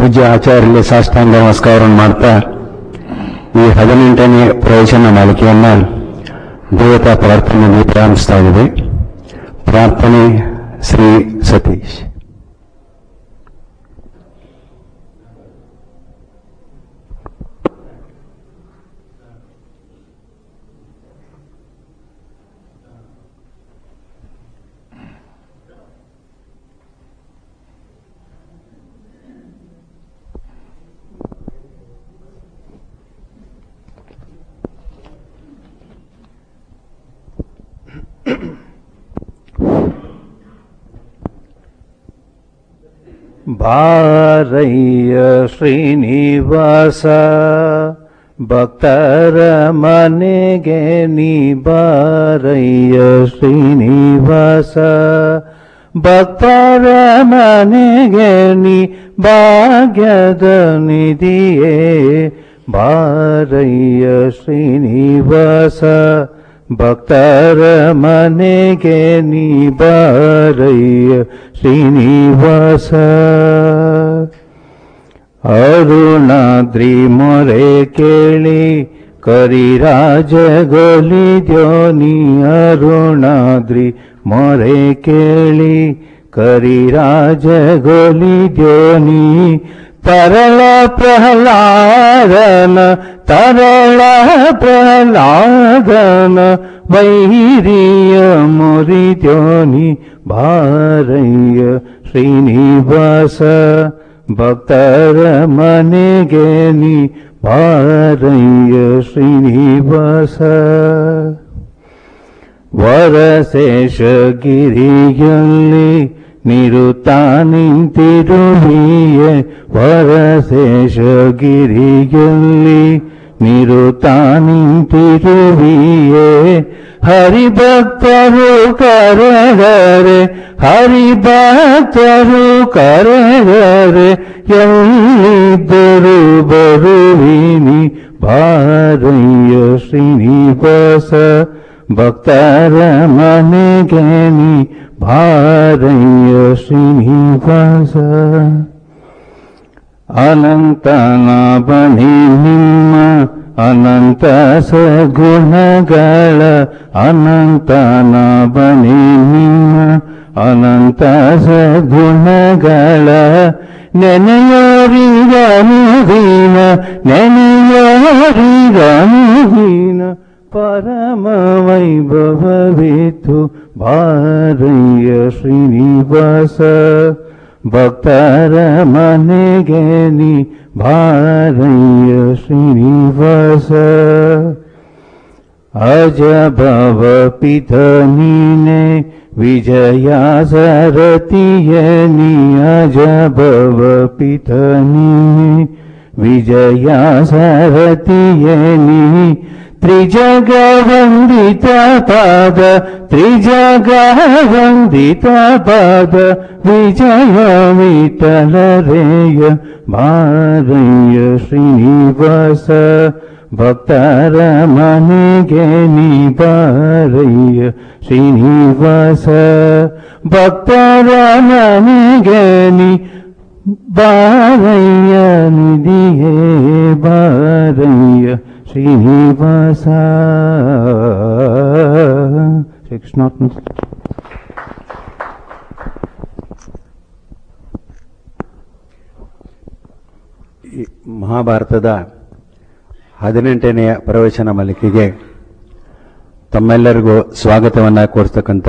ಪೂಜ್ಯ ಆಚಾರ್ಯರಿಗೆ ಸಾಷ್ಟಾಂಗ ನಮಸ್ಕಾರವನ್ನು ಮಾಡ್ತಾ ಈ ಹದಿನೆಂಟನೇ ಪ್ರವಚನ ಮಾಲಿಕೆಯನ್ನ ದೇವತಾ ಪ್ರಾರ್ಥನೆಯಲ್ಲಿ ಪ್ರಾರಂಭಿಸ್ತಾ ಇದ್ದೀವಿ ಪ್ರಾರ್ಥನೆ ಶ್ರೀ ಸತೀಶ್ ಬಾರಯ್ಯ ಶ್ರೀನಿವಾಸ ಭಕ್ತರ ಮನೆಗೆ ನೀ ಬಾರಯ್ಯ ಶ್ರೀನಿವಾಸ ಭಕ್ತರ ಮನೆಗೆ ನೀ ಭಾಗ್ಯದ ನಿಧಿಯೇ ಬಾರಯ್ಯ ಶ್ರೀನಿವಾಸ ಭಕ್ತರ ಮನೆಗೆ ನೀ ಬಾರಯ್ಯ ಶ್ರೀನಿವಾಸ ಅರುಣಾದ್ರಿ ಮೊರೆ ಕೇಳಿ ಕರಿರಾಜ ಗೋಲಿದ್ಯೋನಿ ಅರುಣಾದ್ರಿ ಮೊರೆ ಕೇಳಿ ಕರಿರಾಜ ಗೋಲಿದ್ಯೋನಿ ತರಳ ಪ್ರಹ್ಲಾದನ ತರಳ ಪ್ರಹ್ಲಾದನ ವೈರಿಯ ಮುರಿದ್ಯೋನಿ ಭಾರಯ್ಯ ಶ್ರೀನಿವಾಸ ಭಕ್ತರ ಮನೆಗೆ ನೀ ಭಾರಯ್ಯ ಶ್ರೀನಿವಾಸ ವರಶೇಷಗಿರಿಯಲ್ಲಿ ನಿರುತ ನಿಂತಿರುವಿಯೇ ವರಶೇಷಗಿರಿಯಲ್ಲಿ ನಿರುತ ನಿಂತಿರುವಿಯೇ ಹರಿಭಕ್ತರು ಕರೆದರೆ ಹರಿಭಕ್ತರು ಕರೆದರೆ ಎಲ್ಲಿದ್ದರು ಬರುವಿನಿ ಭಾರಯ್ಯ ಶ್ರೀನಿವಾಸ ಭಕ್ತರ ಮನೆಗೆ ನೀ ಭಾರಯ್ಯ ಶ್ರೀನಿವಾಸ ಅನಂತನ ಬನಿ ನಿಮ್ಮ ಅನಂತ ಸಗುಣಗಳ ಅನಂತನ ಬನಿ ನಿಮ್ಮ ಅನಂತ ಸಗುಣಗಳ ನೆನೆಯೋರಿಗನುದೀನ ನೆನೆಯೋರಿಗನುದೀನ ಪರಮ ವೈಭವವಿತು ಭಾರಯ್ಯ ಶ್ರೀನಿವಾಸ ಭಕ್ತರ ಮನೆಗೆ ನೀ ಭಾರಯ್ಯ ಶ್ರೀನಿವಾಸ ಅಜ ಭವ ಪಿತ ನೀನೆ ವಿಜಯ ಸರತಿಯ ನೀ ಅಜ ಭವ ಪಿತ ನೀನೆ ವಿಜಯ ಸರತಿಯ ನೀ ತ್ರಿಜಗ ವಂದಿತ ಪಾದ ತ್ರಿಜಗ ವಂದಿತ ಪಾದ ವಿಜಯ ವಿಠಲರೇಯ ಭಾರಯ್ಯ ಶ್ರೀನಿವಾಸ ಭಕ್ತರ ಮನೆಗೆ ನೀ ಬಾರಯ್ಯ ಶ್ರೀನಿವಾಸ ಭಕ್ತರ ಮನೆಗೆ ನೀ ಬಾರಯ್ಯ ನಿಧಿಯೇ ಬಾರಯ್ಯ ಶ್ರೀನಿವಾಸ ಶ್ರೀಕೃಷ್ಣಾತ್ಮ ಈ ಮಹಾಭಾರತದ ಹದಿನೆಂಟನೆಯ ಪ್ರವಚನ ಮಾಲಿಕೆಗೆ ತಮ್ಮೆಲ್ಲರಿಗೂ ಸ್ವಾಗತವನ್ನು ಕೋರ್ತಕ್ಕಂಥ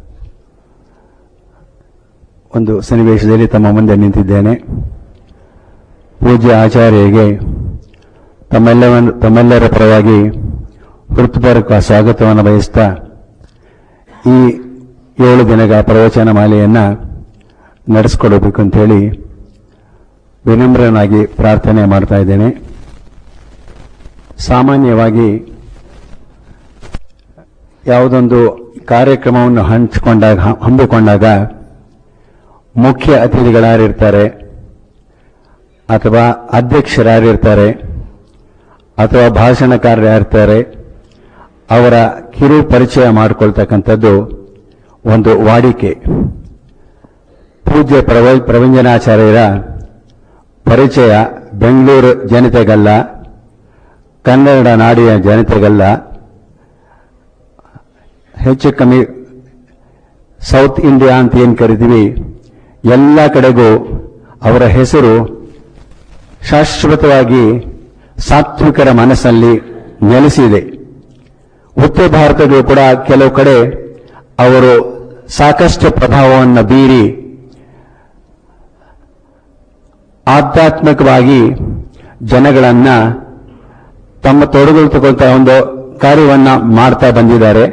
ಒಂದು ಸನ್ನಿವೇಶದಲ್ಲಿ ತಮ್ಮ ಮುಂದೆ ನಿಂತಿದ್ದೇನೆ ಪೂಜ್ಯ ಆಚಾರ್ಯರಿಗೆ ತಮ್ಮೆಲ್ಲವನ್ನು ತಮ್ಮೆಲ್ಲರ ಪರವಾಗಿ ಹೃತ್ಪೂರ್ವಕ ಸ್ವಾಗತವನ್ನು ಬಯಸ್ತಾ ಈ ಏಳು ದಿನಗಳ ಪ್ರವಚನ ಮಾಲೆಯನ್ನು ನಡೆಸ್ಕೊಡಬೇಕು ಅಂತೇಳಿ ವಿನಮ್ರನಾಗಿ ಪ್ರಾರ್ಥನೆ ಮಾಡ್ತಾ ಇದ್ದೇನೆ ಸಾಮಾನ್ಯವಾಗಿ ಯಾವುದೊಂದು ಕಾರ್ಯಕ್ರಮವನ್ನು ಹಂಚಿಕೊಂಡಾಗ ಹಮ್ಮಿಕೊಂಡಾಗ ಮುಖ್ಯ ಅತಿಥಿಗಳಾರಿರ್ತಾರೆ ಅಥವಾ ಅಧ್ಯಕ್ಷರಾರಿರ್ತಾರೆ ಅಥವಾ ಭಾಷಣಕಾರರು ಯಾರಿರ್ತಾರೆ ಅವರ ಕಿರು ಪರಿಚಯ ಮಾಡಿಕೊಳ್ತಕ್ಕಂಥದ್ದು ಒಂದು ವಾಡಿಕೆ ಪೂಜ್ಯ ಪ್ರವ ಪ್ರವಂಜನಾಚಾರ್ಯರ ಪರಿಚಯ ಬೆಂಗಳೂರು ಜನತೆಗಲ್ಲ ಕನ್ನಡ ನಾಡಿನ ಜನತೆಗಲ್ಲ ಹೆಚ್ಚು ಕಮ್ಮಿ ಸೌತ್ ಇಂಡಿಯಾ ಅಂತ ಏನು ಕರಿತೀವಿ ಎಲ್ಲ ಕಡೆಗೂ ಅವರ ಹೆಸರು ಶಾಶ್ವತವಾಗಿ ಸಾತ್ವಿಕರ ಮನಸ್ಸಲ್ಲಿ ನೆಲೆಸಿದೆ ಉತ್ತರ ಭಾರತದಲ್ಲೂ ಕೂಡ ಕೆಲವು ಕಡೆ ಅವರು ಸಾಕಷ್ಟು ಪ್ರಭಾವವನ್ನು ಬೀರಿ ಆಧ್ಯಾತ್ಮಿಕವಾಗಿ ಜನಗಳನ್ನ ತಮ್ಮ ತೊಡಗಲು ತಗೊಳ್ತಾ ಒಂದು ಕಾರ್ಯವನ್ನ ಮಾಡ್ತಾ ಬಂದಿದ್ದಾರೆ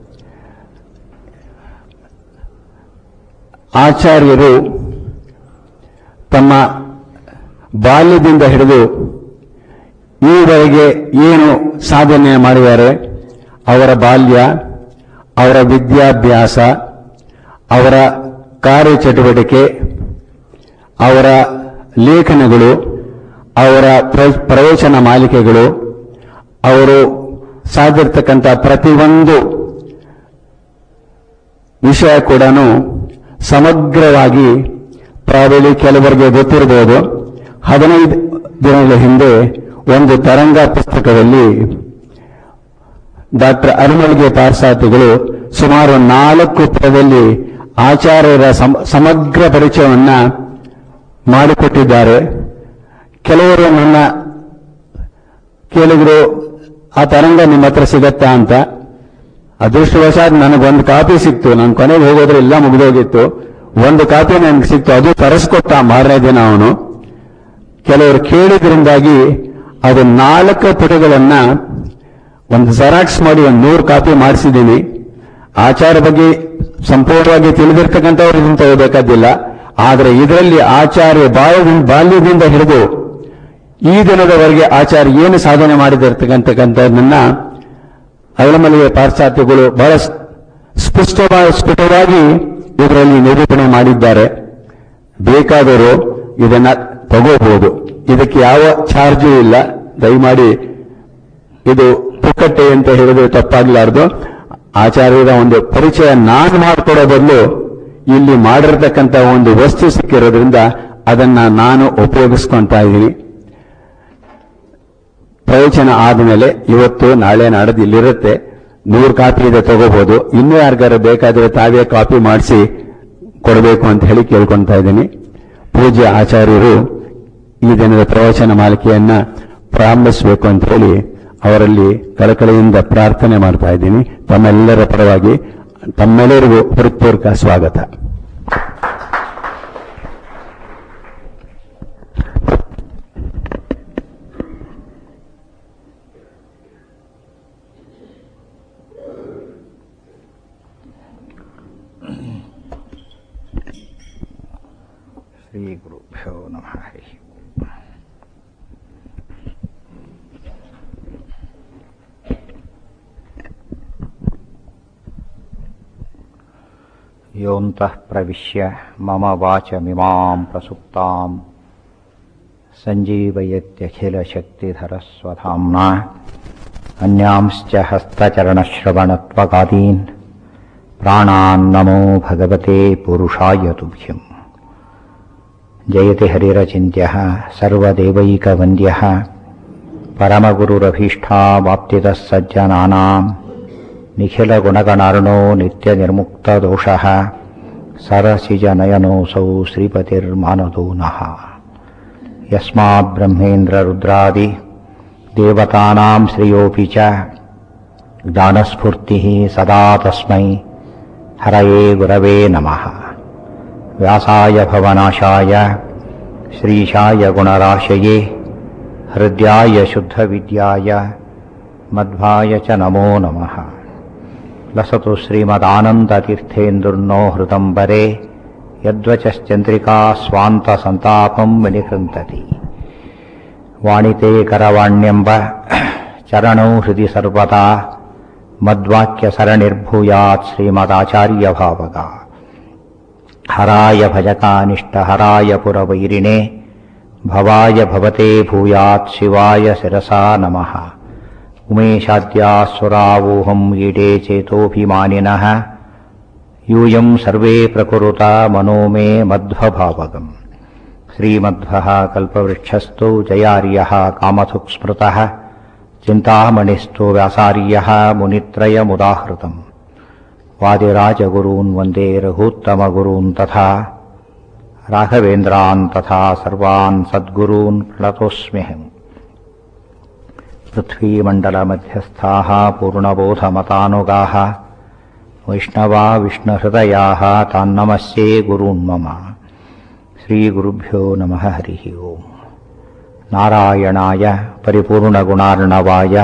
ಆಚಾರ್ಯರು ತಮ್ಮ ಬಾಲ್ಯದಿಂದ ಹಿಡಿದು ಈವರೆಗೆ ಏನು ಸಾಧನೆ ಮಾಡಿದ್ದಾರೆ ಅವರ ಬಾಲ್ಯ ಅವರ ವಿದ್ಯಾಭ್ಯಾಸ ಅವರ ಕಾರ್ಯಚಟುವಟಿಕೆ ಅವರ ಲೇಖನಗಳು ಅವರ ಪ್ರ- ಪ್ರವಚನ ಮಾಲಿಕೆಗಳು ಅವರು ಸಾಧಿರ್ತಕ್ಕಂಥ ಪ್ರತಿಯೊಂದು ವಿಷಯ ಕೂಡ ಸಮಗ್ರವಾಗಿ ಪ್ರಾಬಲಿ ಕೆಲವರಿಗೆ ಗೊತ್ತಿರಬಹುದು ಹದಿನೈದು ದಿನಗಳ ಹಿಂದೆ ಒಂದು ತರಂಗ ಪುಸ್ತಕದಲ್ಲಿ ಡಾಕ್ಟರ್ ಅರುಮಲ್ಗೆ ಪಾರ್ಸಾತಿಗಳು ಸುಮಾರು ನಾಲ್ಕು ಪದದಲ್ಲಿ ಆಚಾರ್ಯರ ಸಮ- ಸಮಗ್ರ ಪರಿಚಯವನ್ನ ಮಾಡಿಕೊಟ್ಟಿದ್ದಾರೆ ಕೆಲವರು ನನ್ನ ಕೇಳಿದ್ರು ಆ ತರಂಗ ನಿಮ್ಮ ಹತ್ರ ಸಿಗತ್ತಾ ಅಂತ ಅದೃಷ್ಟವಶಾತ್ ನನಗೊಂದು ಕಾಪಿ ಸಿಕ್ತು ನಾನು ಕೊನೆಗೆ ಹೋಗೋದ್ರೆ ಎಲ್ಲ ಮುಗಿದೋಗಿತ್ತು ಒಂದು ಕಾಪಿ ನನಗೆ ಸಿಕ್ತು ಅದು ತರಿಸ್ಕೊಟ್ಟ ಮಾರನೇ ದಿನ ಅವನು ಕೆಲವರು ಕೇಳಿದ್ರಿಂದಾಗಿ ಅದು ನಾಲ್ಕು ಪುಟಗಳನ್ನ ಒಂದು ಜೆರಾಕ್ಸ್ ಮಾಡಿ ಒಂದು ನೂರು ಕಾಪಿ ಮಾಡಿಸಿದ್ದೀನಿ ಆಚಾರ ಬಗ್ಗೆ ಸಂಪೂರ್ಣವಾಗಿ ತಿಳಿದಿರ್ತಕ್ಕಂಥವ್ರು ಇದನ್ನು ತಗೋಬೇಕಾದಿಲ್ಲ ಆದರೆ ಇದರಲ್ಲಿ ಆಚಾರ್ಯ ಬಾಲ್ಯದಿಂದ ಬಾಲ್ಯದಿಂದ ಹಿಡಿದು ಈ ದಿನದವರೆಗೆ ಆಚಾರ್ಯ ಏನು ಸಾಧನೆ ಮಾಡಿದಿರ್ತಕ್ಕಂಥದ್ದನ್ನ ಅಳಮಲಿಗೆ ಪಾಶ್ಚಾತ್ಯಗಳು ಬಹಳ ಸ್- ಸ್ಪಷ್ಟವಾಗಿ ಸ್ಫುಟವಾಗಿ ಇದರಲ್ಲಿ ನಿರೂಪಣೆ ಮಾಡಿದ್ದಾರೆ ಬೇಕಾದರೂ ಇದನ್ನ ತಗೋಬಹುದು ಇದಕ್ಕೆ ಯಾವ ಚಾರ್ಜು ಇಲ್ಲ ದಯಮಾಡಿ ಇದು ಪುಕ್ಕಟ್ಟೆ ಅಂತ ಹೇಳಿದ್ರೆ ತಪ್ಪಾಗಲಾರದು ಆಚಾರ್ಯರ ಒಂದು ಪರಿಚಯ ನಾನು ಮಾಡಿಕೊಡೋ ಬದಲು ಇಲ್ಲಿ ಮಾಡಿರ್ತಕ್ಕಂಥ ಒಂದು ವಸ್ತು ಸಿಕ್ಕಿರೋದ್ರಿಂದ ಅದನ್ನ ನಾನು ಉಪಯೋಗಿಸ್ಕೊಂತಾ ಇದ್ದೀನಿ ಪ್ರವಚನ ಆದಮೇಲೆ ಇವತ್ತು ನಾಳೆ ನಾಡದು ಇಲ್ಲಿರುತ್ತೆ ನೂರು ಕಾಪಿ ಇದೆ ತಗೋಬಹುದು ಇನ್ನೂ ಯಾರಿಗಾರ ಬೇಕಾದ್ರೆ ತಾವೇ ಕಾಪಿ ಮಾಡಿಸಿ ಕೊಡಬೇಕು ಅಂತ ಹೇಳಿ ಕೇಳ್ಕೊಳ್ತಾ ಇದ್ದೀನಿ ಪೂಜ್ಯ ಆಚಾರ್ಯರು ಈ ದಿನದ ಪ್ರವಚನ ಮಾಲಿಕೆಯನ್ನ ಪ್ರಾರಂಭಿಸಬೇಕು ಅಂತ ಹೇಳಿ ಅವರಲ್ಲಿ ಕಳಕಳಿಯಿಂದ ಪ್ರಾರ್ಥನೆ ಮಾಡ್ತಾ ಇದ್ದೀನಿ ತಮ್ಮೆಲ್ಲರ ಪರವಾಗಿ ತಮ್ಮೆಲ್ಲರಿಗೂ ಹೃತ್ಪೂರ್ವಕ ಸ್ವಾಗತ ಶ್ರೀಗುರುಭ್ಯೋ ನಮಃ ಹರಿ ಯೋऽन्तः ಪ್ರವಿಶ್ಯ ಮಮ ವಾಚಮಿಮಾಂ ಪ್ರಸುಪ್ತಾಂ सञ्जीवयत्यखिलशक्तिधरस्वधाम्ना अन्यांश्च हस्तचरणश्रवणत्वगादीन् प्राणान्नमो भगवते पुरुषाय तुभ्यम् जयति हरिरचिन्त्यः सर्वदेवैकवन्द्यः परमगुरुरभीष्टावाप्तितः सज्जनानाम् निखिलगुणगणार्णो नित्यनिर्मुक्तदोषः सरसिजनयनोऽसौ श्रीपतिर्मानदो नः यस्माद्ब्रह्मेन्द्ररुद्रादि देवतानां श्रियोऽपि च ज्ञानस्फूर्तिः सदा तस्मै हरये गुरवे नमः व्यासाय भवनाशाय श्रीशाय गुणराशये हृद्याय शुद्धविद्याय मध्वाय च नमो नमः लसतु श्रीमदानन्दतीर्थेन्दुर्नो हृदम्बरे यद्वचश्चन्द्रिका स्वान्तसन्तापम् विनिकृन्तति वाणिते करवाण्यम्ब चरणौ हृदि सर्वदा मद्वाक्यसरणिर्भूयात् श्रीमदाचार्यभावगा हराय भजकानिष्टहराय पुरवैरिणे भवाय भवते भूयात् शिवाय शिरसा नमः उमेशाद्यासुरावोहम् ईडे चेतोऽभिमानिनः यूयम् सर्वे प्रकुरुता मनो मे मध्वभावगम् श्रीमध्वः कल्पवृक्षस्तु जयार्यः कामथुक् स्मृतः चिन्तामणिस्तु व्यासार्यः मुनित्रयमुदाहृतम् वादिराजगुरून् वन्दे रघूत्तमगुरून् तथा राघवेन्द्रान् तथा सर्वान् सद्गुरून् प्रणतोऽस्म्यहम् पृथ्वीमण्डलमध्यस्थाः पूर्णबोधमतानुगाः वैष्णवा विष्णुहृदयाः तान्नमस्ये गुरून् मम श्रीगुरुभ्यो नमः हरिः ओम् नारायणाय परिपूर्णगुणार्णवाय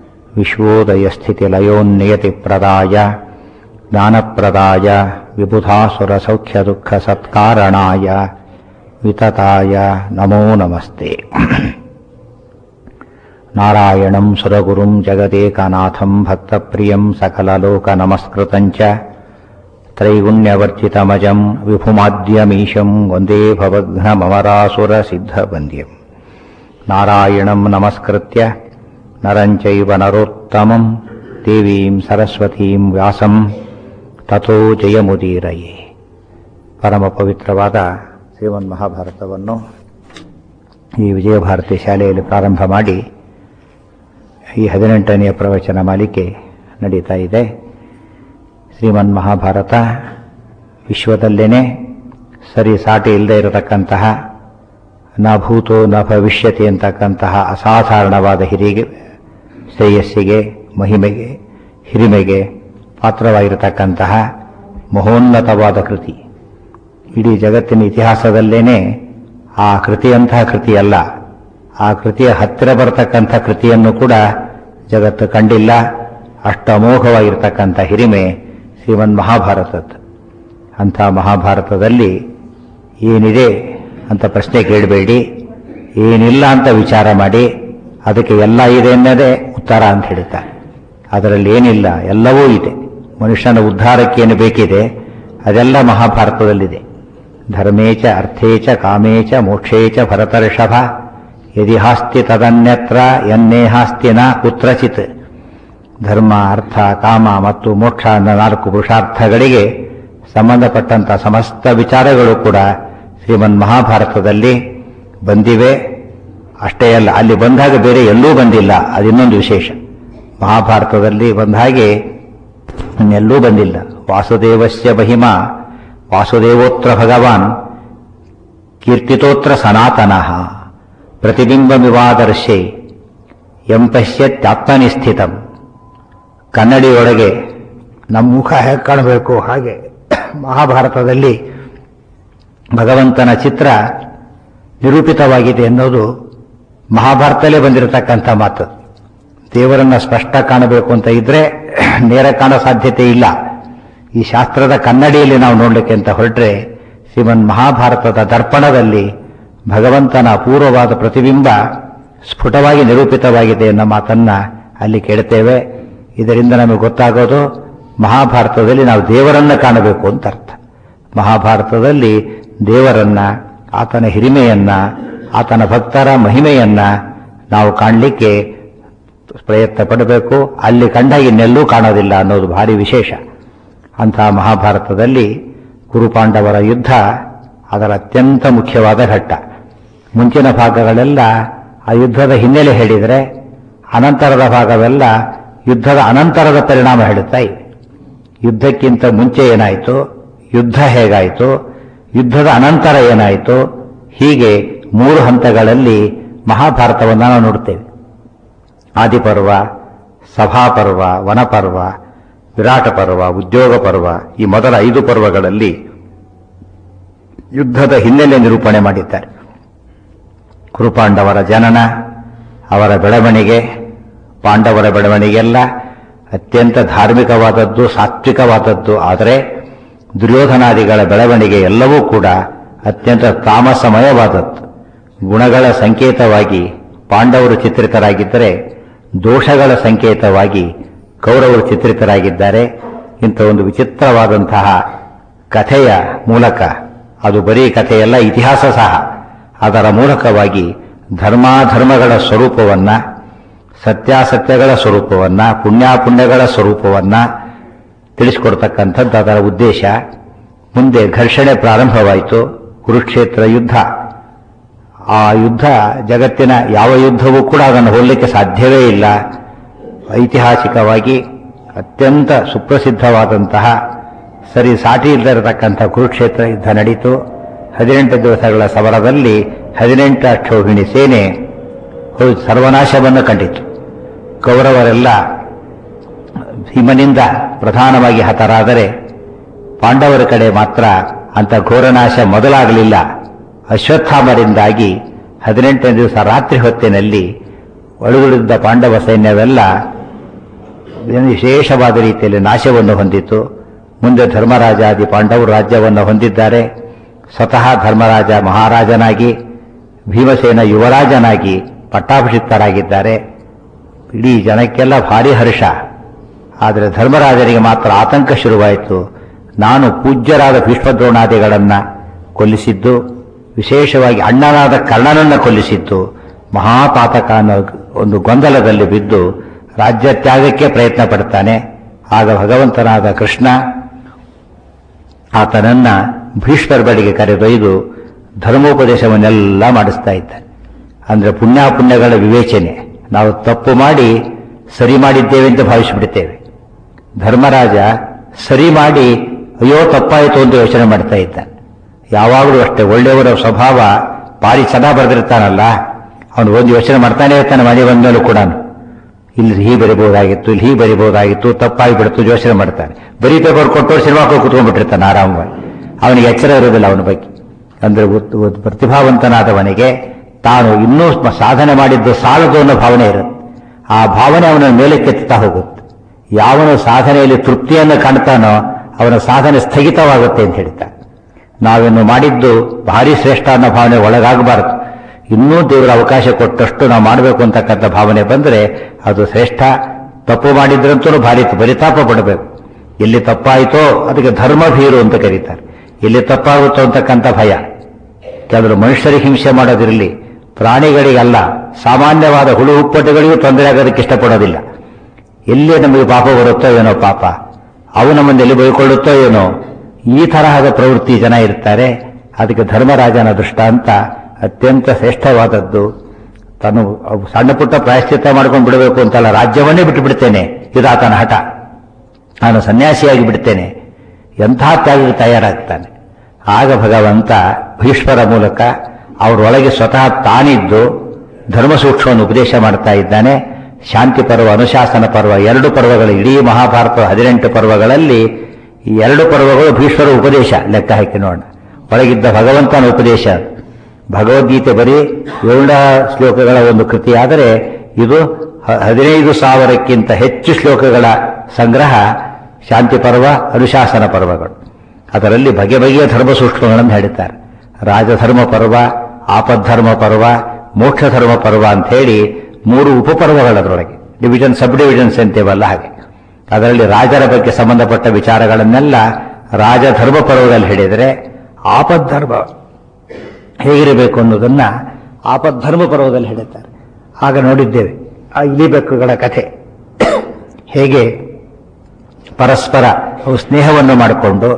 विश्वोदयस्थितिलयोन्नियतिप्रदाय ज्ञानप्रदाय विबुधासुरसौख्यदुःखसत्कारणाय वितताय नमो नमस्ते नारायणं सुरगुरुं जगदेकनाथं भक्तप्रियं सकललोकनमस्कृतं च त्रैगुण्यवर्जितमजं विभुमाद्यमीशं वन्दे भवघ्नममरासुरसिद्धवन्द्यम् नारायणं नमस्कृत्य नरं चैव नरोत्तमं देवीं सरस्वतीं ವ್ಯಾಸಂ ತಥೋ ಜಯಮುದೀರಯೇ ಪರಮ ಪವಿತ್ರವಾದ ಶ್ರೀಮನ್ ಮಹಾಭಾರತವನ್ನು ಈ ವಿಜಯಭಾರತಿ ಶಾಲೆಯಲ್ಲಿ ಪ್ರಾರಂಭ ಮಾಡಿ ಈ ಹದಿನೆಂಟನೆಯ ಪ್ರವಚನ ಮಾಲಿಕೆ ನಡೀತಾ ಇದೆ ಶ್ರೀಮನ್ ಮಹಾಭಾರತ ವಿಶ್ವದಲ್ಲೇನೆ ಸರಿ ಸಾಟಿ ಇಲ್ಲದೆ ಇರತಕ್ಕಂತಹ ನ ಭೂತೋ ನ ಭವಿಷ್ಯತಿ ಅಂತಕ್ಕಂತಹ ಅಸಾಧಾರಣವಾದ ಹಿರಿಗೆ ಶ್ರೇಯಸ್ಸಿಗೆ ಮಹಿಮೆಗೆ ಹಿರಿಮೆಗೆ ಪಾತ್ರವಾಗಿರತಕ್ಕಂತಹ ಮಹೋನ್ನತವಾದ ಕೃತಿ ಇಡೀ ಜಗತ್ತಿನ ಇತಿಹಾಸದಲ್ಲೇನೆ ಆ ಕೃತಿಯಂತಹ ಕೃತಿಯಲ್ಲ ಆ ಕೃತಿಯ ಹತ್ತಿರ ಬರತಕ್ಕಂಥ ಕೃತಿಯನ್ನು ಕೂಡ ಜಗತ್ತು ಕಂಡಿಲ್ಲ ಅಷ್ಟು ಅಮೋಘವಾಗಿರ್ತಕ್ಕಂಥ ಹಿರಿಮೆ ಶ್ರೀಮನ್ ಮಹಾಭಾರತದ್ದು ಅಂಥ ಮಹಾಭಾರತದಲ್ಲಿ ಏನಿದೆ ಅಂತ ಪ್ರಶ್ನೆ ಕೇಳಬೇಡಿ ಏನಿಲ್ಲ ಅಂತ ವಿಚಾರ ಮಾಡಿ ಅದಕ್ಕೆ ಎಲ್ಲ ಇದೆ ಅನ್ನೋದೇ ಉತ್ತರ ಅಂತ ಹೇಳ್ತಾರೆ ಅದರಲ್ಲಿ ಏನಿಲ್ಲ ಎಲ್ಲವೂ ಇದೆ ಮನುಷ್ಯನ ಉದ್ಧಾರಕ್ಕೇನು ಬೇಕಿದೆ ಅದೆಲ್ಲ ಮಹಾಭಾರತದಲ್ಲಿದೆ ಧರ್ಮೇಚ ಅರ್ಥೇಚ ಕಾಮೇಚ ಮೋಕ್ಷೇಚ ಭರತರ್ಷಭ ಯದಿ ಹಾಸ್ತಿ ತದನ್ಯತ್ರ ಎನ್ನೇ ಹಾಸ್ತಿ ನ ಕುತ್ರಚಿತ್ ಧರ್ಮ ಅರ್ಥ ಕಾಮ ಮತ್ತು ಮೋಕ್ಷ ಅನ್ನೋ ನಾಲ್ಕು ಪುರುಷಾರ್ಥಗಳಿಗೆ ಸಂಬಂಧಪಟ್ಟಂಥ ಸಮಸ್ತ ವಿಚಾರಗಳು ಕೂಡ ಶ್ರೀಮನ್ ಮಹಾಭಾರತದಲ್ಲಿ ಬಂದಿವೆ ಅಷ್ಟೇ ಅಲ್ಲ ಅಲ್ಲಿ ಬಂದಾಗ ಬೇರೆ ಎಲ್ಲೂ ಬಂದಿಲ್ಲ ಅದಿನ್ನೊಂದು ವಿಶೇಷ ಮಹಾಭಾರತದಲ್ಲಿ ಬಂದ ಹಾಗೆ ಇನ್ನೆಲ್ಲೂ ಬಂದಿಲ್ಲ ವಾಸುದೇವಸ್ಯ ಮಹಿಮಾ ವಾಸುದೇವೋತ್ರ ಭಗವಾನ್ ಕೀರ್ತಿತೋತ್ರ ಸನಾತನಃ ಪ್ರತಿಬಿಂಬಮಿವಾದರ್ಶೆ ಎಂ ಪಶ್ಯತ್ಯಾತ್ಮನಿಸ್ಥಿತಂ ಕನ್ನಡಿಯೊಳಗೆ ನಮ್ಮ ಮುಖ ಹೇಗೆ ಕಾಣಬೇಕು ಹಾಗೆ ಮಹಾಭಾರತದಲ್ಲಿ ಭಗವಂತನ ಚಿತ್ರ ನಿರೂಪಿತವಾಗಿದೆ ಎನ್ನುವುದು ಮಹಾಭಾರತದಲ್ಲೇ ಬಂದಿರತಕ್ಕಂಥ ಮಾತು ದೇವರನ್ನ ಸ್ಪಷ್ಟ ಕಾಣಬೇಕು ಅಂತ ಇದ್ರೆ ನೇರ ಕಾಣೋ ಸಾಧ್ಯತೆ ಇಲ್ಲ ಈ ಶಾಸ್ತ್ರದ ಕನ್ನಡಿಯಲ್ಲಿ ನಾವು ನೋಡ್ಲಿಕ್ಕೆ ಅಂತ ಹೊರಟ್ರೆ ಶ್ರೀಮನ್ ಮಹಾಭಾರತದ ದರ್ಪಣದಲ್ಲಿ ಭಗವಂತನ ಅಪೂರ್ವವಾದ ಪ್ರತಿಬಿಂಬ ಸ್ಫುಟವಾಗಿ ನಿರೂಪಿತವಾಗಿದೆ ಅನ್ನೋ ಮಾತನ್ನ ಅಲ್ಲಿ ಕೇಳ್ತೇವೆ ಇದರಿಂದ ನಮಗೆ ಗೊತ್ತಾಗೋದು ಮಹಾಭಾರತದಲ್ಲಿ ನಾವು ದೇವರನ್ನ ಕಾಣಬೇಕು ಅಂತ ಅರ್ಥ ಮಹಾಭಾರತದಲ್ಲಿ ದೇವರನ್ನ ಆತನ ಹಿರಿಮೆಯನ್ನ ಆತನ ಭಕ್ತರ ಮಹಿಮೆಯನ್ನ ನಾವು ಕಾಣಲಿಕ್ಕೆ ಪ್ರಯತ್ನ ಪಡಬೇಕು ಅಲ್ಲಿ ಕಂಡಾಗ ಇನ್ನೆಲ್ಲೂ ಕಾಣೋದಿಲ್ಲ ಅನ್ನೋದು ಭಾರಿ ವಿಶೇಷ ಅಂತಹ ಮಹಾಭಾರತದಲ್ಲಿ ಕುರುಪಾಂಡವರ ಯುದ್ಧ ಅದರ ಅತ್ಯಂತ ಮುಖ್ಯವಾದ ಘಟ್ಟ ಮುಂಚಿನ ಭಾಗಗಳೆಲ್ಲ ಆ ಯುದ್ಧದ ಹಿನ್ನೆಲೆ ಹೇಳಿದರೆ ಅನಂತರದ ಭಾಗವೆಲ್ಲ ಯುದ್ಧದ ಅನಂತರದ ಪರಿಣಾಮ ಹೇಳುತ್ತಾ ಇವೆ ಯುದ್ಧಕ್ಕಿಂತ ಮುಂಚೆ ಏನಾಯಿತು ಯುದ್ಧ ಹೇಗಾಯಿತು ಯುದ್ಧದ ಅನಂತರ ಏನಾಯಿತು ಹೀಗೆ ಮೂರು ಹಂತಗಳಲ್ಲಿ ಮಹಾಭಾರತವನ್ನು ನಾವು ನೋಡ್ತೇವೆ ಆದಿಪರ್ವ ಸಭಾಪರ್ವ ವನಪರ್ವ ವಿರಾಟ ಪರ್ವ ಉದ್ಯೋಗ ಪರ್ವ ಈ ಮೊದಲ ಐದು ಪರ್ವಗಳಲ್ಲಿ ಯುದ್ಧದ ಹಿನ್ನೆಲೆ ನಿರೂಪಣೆ ಮಾಡಿದ್ದಾರೆ ಕುರುಪಾಂಡವರ ಜನನ ಅವರ ಬೆಳವಣಿಗೆ ಪಾಂಡವರ ಬೆಳವಣಿಗೆಲ್ಲ ಅತ್ಯಂತ ಧಾರ್ಮಿಕವಾದದ್ದು ಸಾತ್ವಿಕವಾದದ್ದು ಆದರೆ ದುರ್ಯೋಧನಾದಿಗಳ ಬೆಳವಣಿಗೆ ಎಲ್ಲವೂ ಕೂಡ ಅತ್ಯಂತ ತಾಮಸಮಯವಾದದ್ದು ಗುಣಗಳ ಸಂಕೇತವಾಗಿ ಪಾಂಡವರು ಚಿತ್ರಿತರಾಗಿದ್ದರೆ ದೋಷಗಳ ಸಂಕೇತವಾಗಿ ಕೌರವರು ಚಿತ್ರಿತರಾಗಿದ್ದಾರೆ ಇಂಥ ಒಂದು ವಿಚಿತ್ರವಾದಂತಹ ಕಥೆಯ ಮೂಲಕ ಅದು ಬರೀ ಕಥೆಯಲ್ಲ ಇತಿಹಾಸ ಸಹ ಅದರ ಮೂಲಕವಾಗಿ ಧರ್ಮಾಧರ್ಮಗಳ ಸ್ವರೂಪವನ್ನ ಸತ್ಯಾಸತ್ಯಗಳ ಸ್ವರೂಪವನ್ನ ಪುಣ್ಯಾಪುಣ್ಯಗಳ ಸ್ವರೂಪವನ್ನ ತಿಳಿಸಿಕೊಡ್ತಕ್ಕಂಥದ್ದು ಅದರ ಉದ್ದೇಶ ಮುಂದೆ ಘರ್ಷಣೆ ಪ್ರಾರಂಭವಾಯಿತು ಕುರುಕ್ಷೇತ್ರ ಯುದ್ಧ ಆ ಯುದ್ಧ ಜಗತ್ತಿನ ಯಾವ ಯುದ್ಧವೂ ಕೂಡ ಅದನ್ನು ಹೋಲಿಕ್ಕೆ ಸಾಧ್ಯವೇ ಇಲ್ಲ ಐತಿಹಾಸಿಕವಾಗಿ ಅತ್ಯಂತ ಸುಪ್ರಸಿದ್ಧವಾದಂತಹ ಸರಿ ಸಾಟಿ ಇಲ್ಲದಿರತಕ್ಕಂಥ ಕುರುಕ್ಷೇತ್ರ ಯುದ್ಧ ನಡೀತು ಹದಿನೆಂಟು ದಿವಸಗಳ ಸಮರದಲ್ಲಿ ಹದಿನೆಂಟು ಅಕ್ಷೋಹಿಣಿ ಸೇನೆ ಹೋಗಿ ಸರ್ವನಾಶವನ್ನು ಕಂಡಿತು ಕೌರವರೆಲ್ಲ ಭೀಮನಿಂದ ಪ್ರಧಾನವಾಗಿ ಹತರಾದರೆ ಪಾಂಡವರ ಕಡೆ ಮಾತ್ರ ಅಂತ ಘೋರನಾಶ ಮೊದಲಾಗಲಿಲ್ಲ ಅಶ್ವತ್ಥಾಮರಿಂದಾಗಿ ಹದಿನೆಂಟನೇ ದಿವಸ ರಾತ್ರಿ ಹೊತ್ತಿನಲ್ಲಿ ಒಳಗುಳಿದ ಪಾಂಡವ ಸೈನ್ಯವೆಲ್ಲ ವಿಶೇಷವಾದ ರೀತಿಯಲ್ಲಿ ನಾಶವನ್ನು ಹೊಂದಿತು ಮುಂದೆ ಧರ್ಮರಾಜಾದಿ ಪಾಂಡವರು ರಾಜ್ಯವನ್ನು ಹೊಂದಿದ್ದಾರೆ ಸ್ವತಃ ಧರ್ಮರಾಜ ಮಹಾರಾಜನಾಗಿ ಭೀಮಸೇನ ಯುವರಾಜನಾಗಿ ಪಟ್ಟಾಭಿಷಿಕ್ತರಾಗಿದ್ದಾರೆ ಇಡೀ ಜನಕ್ಕೆಲ್ಲ ಭಾರಿ ಹರ್ಷ ಆದರೆ ಧರ್ಮರಾಜನಿಗೆ ಮಾತ್ರ ಆತಂಕ ಶುರುವಾಯಿತು ನಾನು ಪೂಜ್ಯರಾದ ಭೀಷ್ಮದ್ರೋಣಾದಿಗಳನ್ನು ಕೊಲ್ಲಿಸಿದ್ದು ವಿಶೇಷವಾಗಿ ಅಣ್ಣನಾದ ಕರ್ಣನನ್ನು ಕೊಲ್ಲಿಸಿದ್ದು ಮಹಾಪಾತಕ ಅನ್ನೋ ಒಂದು ಗೊಂದಲದಲ್ಲಿ ಬಿದ್ದು ರಾಜ್ಯ ತ್ಯಾಗಕ್ಕೆ ಪ್ರಯತ್ನ ಪಡ್ತಾನೆ ಆಗ ಭಗವಂತನಾದ ಕೃಷ್ಣ ಆತನನ್ನ ಭೀಷ್ಮರ ಬಳಿಗೆ ಕರೆದೊಯ್ದು ಧರ್ಮೋಪದೇಶವನ್ನೆಲ್ಲ ಮಾಡಿಸ್ತಾ ಇದ್ದಾನೆ ಅಂದ್ರೆ ಪುಣ್ಯಾಪುಣ್ಯಗಳ ವಿವೇಚನೆ ನಾವು ತಪ್ಪು ಮಾಡಿ ಸರಿ ಮಾಡಿದ್ದೇವೆ ಅಂತ ಭಾವಿಸಿಬಿಡ್ತೇವೆ ಧರ್ಮರಾಜ ಸರಿ ಮಾಡಿ ಅಯ್ಯೋ ತಪ್ಪಾಯಿತು ಅಂತ ಯೋಚನೆ ಮಾಡ್ತಾ ಇದ್ದಾನೆ ಯಾವಾಗಲೂ ಅಷ್ಟೇ ಒಳ್ಳೆಯವರ ಸ್ವಭಾವ ಭಾರಿ ಚೆನ್ನಾಗಿ ಬರೆದಿರ್ತಾನಲ್ಲ ಅವನು ಒಂದು ಯೋಚನೆ ಮಾಡ್ತಾನೆ ಇರ್ತಾನೆ ಮನೆ ಬಂದಲ್ಲೂ ಕೂಡ ಇಲ್ಲಿ ಹೀಗೆ ಬರಿಬಹುದಾಗಿತ್ತು ಇಲ್ಲಿ ಹೀಗೆ ಬರಿಬಹುದಾಗಿತ್ತು ತಪ್ಪಾಗಿ ಬಿಡ್ತು ಯೋಚನೆ ಮಾಡ್ತಾನೆ ಬರೀ ಪೇಪರ್ ಕೊಟ್ಟರು ಸಿನಿಮಾಕ್ಕೆ ಕೂತ್ಕೊಂಡ್ಬಿಟ್ಟಿರ್ತಾನೆ ಆರಾಮವಾಗಿ ಅವನಿಗೆ ಎಚ್ಚರ ಇರೋದಿಲ್ಲ ಅವನ ಬಗ್ಗೆ ಅಂದ್ರೆ ಉತ್- ಉತ್- ಪ್ರತಿಭಾವಂತನಾದವನಿಗೆ ತಾನು ಇನ್ನೂ ಮ- ಸಾಧನೆ ಮಾಡಿದ್ದು ಸಾಲದು ಅನ್ನೋ ಭಾವನೆ ಇರುತ್ತೆ ಆ ಭಾವನೆ ಅವನ ಮೇಲಕ್ಕೆತ್ತಾ ಹೋಗುತ್ತೆ ಯಾವನು ಸಾಧನೆಯಲ್ಲಿ ತೃಪ್ತಿಯನ್ನು ಕಾಣ್ತಾನೋ ಅವನ ಸಾಧನೆ ಸ್ಥಗಿತವಾಗುತ್ತೆ ಅಂತ ಹೇಳ್ತಾನೆ ನಾವಿನ್ನು ಮಾಡಿದ್ದು ಭಾರಿ ಶ್ರೇಷ್ಠ ಅನ್ನೋ ಭಾವನೆ ಒಳಗಾಗಬಾರದು ಇನ್ನೂ ದೇವರ ಅವಕಾಶ ಕೊಟ್ಟಷ್ಟು ನಾವು ಮಾಡಬೇಕು ಅಂತಕ್ಕಂಥ ಭಾವನೆ ಬಂದರೆ ಅದು ಶ್ರೇಷ್ಠ ತಪ್ಪು ಮಾಡಿದ್ರಂತೂ ಭಾರಿ ಪರಿತಾಪ ಪಡಬೇಕು ಎಲ್ಲಿ ತಪ್ಪಾಯಿತೋ ಅದಕ್ಕೆ ಧರ್ಮಭೀರು ಅಂತ ಕರೀತಾರೆ ಎಲ್ಲಿ ತಪ್ಪಾಗುತ್ತೋ ಅಂತಕ್ಕಂಥ ಭಯ ಕೆಲವರು ಮನುಷ್ಯರಿಗೆ ಹಿಂಸೆ ಮಾಡೋದಿರಲಿ ಪ್ರಾಣಿಗಳಿಗಲ್ಲ ಸಾಮಾನ್ಯವಾದ ಹುಳು ಹುಪ್ಪಟೆಗಳಿಗೂ ತೊಂದರೆ ಆಗೋದಕ್ಕೆ ಇಷ್ಟಪಡೋದಿಲ್ಲ ಎಲ್ಲಿ ನಮಗೆ ಪಾಪ ಬರುತ್ತೋ ಏನೋ ಪಾಪ ಅವು ನಮ್ಮನ್ನು ಎಲ್ಲಿ ಬೈಕೊಳ್ಳುತ್ತೋ ಏನೋ ಈ ತರಹದ ಪ್ರವೃತ್ತಿ ಜನ ಇರ್ತಾರೆ ಅದಕ್ಕೆ ಧರ್ಮರಾಜನ ದೃಷ್ಟಾಂತ ಅತ್ಯಂತ ಶ್ರೇಷ್ಠವಾದದ್ದು ತಾನು ಅವು ಸಣ್ಣ ಪುಟ್ಟ ಪ್ರಾಯಶ್ಚಿತ್ತ ಮಾಡ್ಕೊಂಡು ಬಿಡಬೇಕು ಅಂತಲ್ಲ ರಾಜ್ಯವನ್ನೇ ಬಿಟ್ಟು ಬಿಡ್ತೇನೆ ಇದು ಆತನ ಹಠ ನಾನು ಸನ್ಯಾಸಿಯಾಗಿ ಬಿಡ್ತೇನೆ ಎಂಥ ತ್ಯಾಗಕ್ಕೆ ತಯಾರಾಗ್ತಾನೆ ಆಗ ಭಗವಂತ ಭೀಷ್ಮರ ಮೂಲಕ ಅವರೊಳಗೆ ಸ್ವತಃ ತಾನಿದ್ದು ಧರ್ಮ ಸೂಕ್ಷ್ಮವನ್ನು ಉಪದೇಶ ಮಾಡ್ತಾ ಇದ್ದಾನೆ ಶಾಂತಿ ಪರ್ವ ಅನುಶಾಸನ ಪರ್ವ ಎರಡು ಪರ್ವಗಳು ಇಡೀ ಮಹಾಭಾರತ ಹದಿನೆಂಟು ಪರ್ವಗಳಲ್ಲಿ ಈ ಎರಡು ಪರ್ವಗಳು ಭೀಷ್ಮರ ಉಪದೇಶ ಲೆಕ್ಕ ಹಾಕಿ ನೋಡೋಣ ಒಳಗಿದ್ದ ಭಗವಂತನ ಉಪದೇಶ ಭಗವದ್ಗೀತೆ ಬರೀ ಏಳ ಶ್ಲೋಕಗಳ ಒಂದು ಕೃತಿಯಾದರೆ ಇದು ಹ- ಹದಿನೈದು ಸಾವಿರಕ್ಕಿಂತ ಹೆಚ್ಚು ಶ್ಲೋಕಗಳ ಸಂಗ್ರಹ ಶಾಂತಿ ಪರ್ವ ಅನುಶಾಸನ ಪರ್ವಗಳು ಅದರಲ್ಲಿ ಬಗೆ ಬಗೆಯ ಧರ್ಮ ಸೂಕ್ಷ್ಮಗಳನ್ನು ಹೇಳ್ತಾರೆ ರಾಜಧರ್ಮ ಪರ್ವ ಆಪದ್ಧರ್ಮ ಪರ್ವ ಮೋಕ್ಷ ಧರ್ಮ ಪರ್ವ ಅಂತ ಹೇಳಿ ಮೂರು ಉಪಪರ್ವಗಳದರೊಳಗೆ ಡಿವಿಷನ್ ಸಬ್ ಡಿವಿಷನ್ಸ್ ಅಂತೇವಲ್ಲ ಹಾಗೆ ಅದರಲ್ಲಿ ರಾಜರ ಬಗ್ಗೆ ಸಂಬಂಧಪಟ್ಟ ವಿಚಾರಗಳನ್ನೆಲ್ಲ ರಾಜಧರ್ಮ ಪರ್ವದಲ್ಲಿ ಹೇಳಿದರೆ ಆಪದ್ಧರ್ಮ ಹೇಗಿರಬೇಕು ಅನ್ನೋದನ್ನ ಆಪದ್ಧರ್ಮ ಪರ್ವದಲ್ಲಿ ಹೇಳುತ್ತಾರೆ ಆಗ ನೋಡಿದ್ದೇವೆ ಆ ಇಲಿಬೆಕ್ಕುಗಳ ಕಥೆ ಹೇಗೆ ಪರಸ್ಪರ ಅವು ಸ್ನೇಹವನ್ನು ಮಾಡಿಕೊಂಡು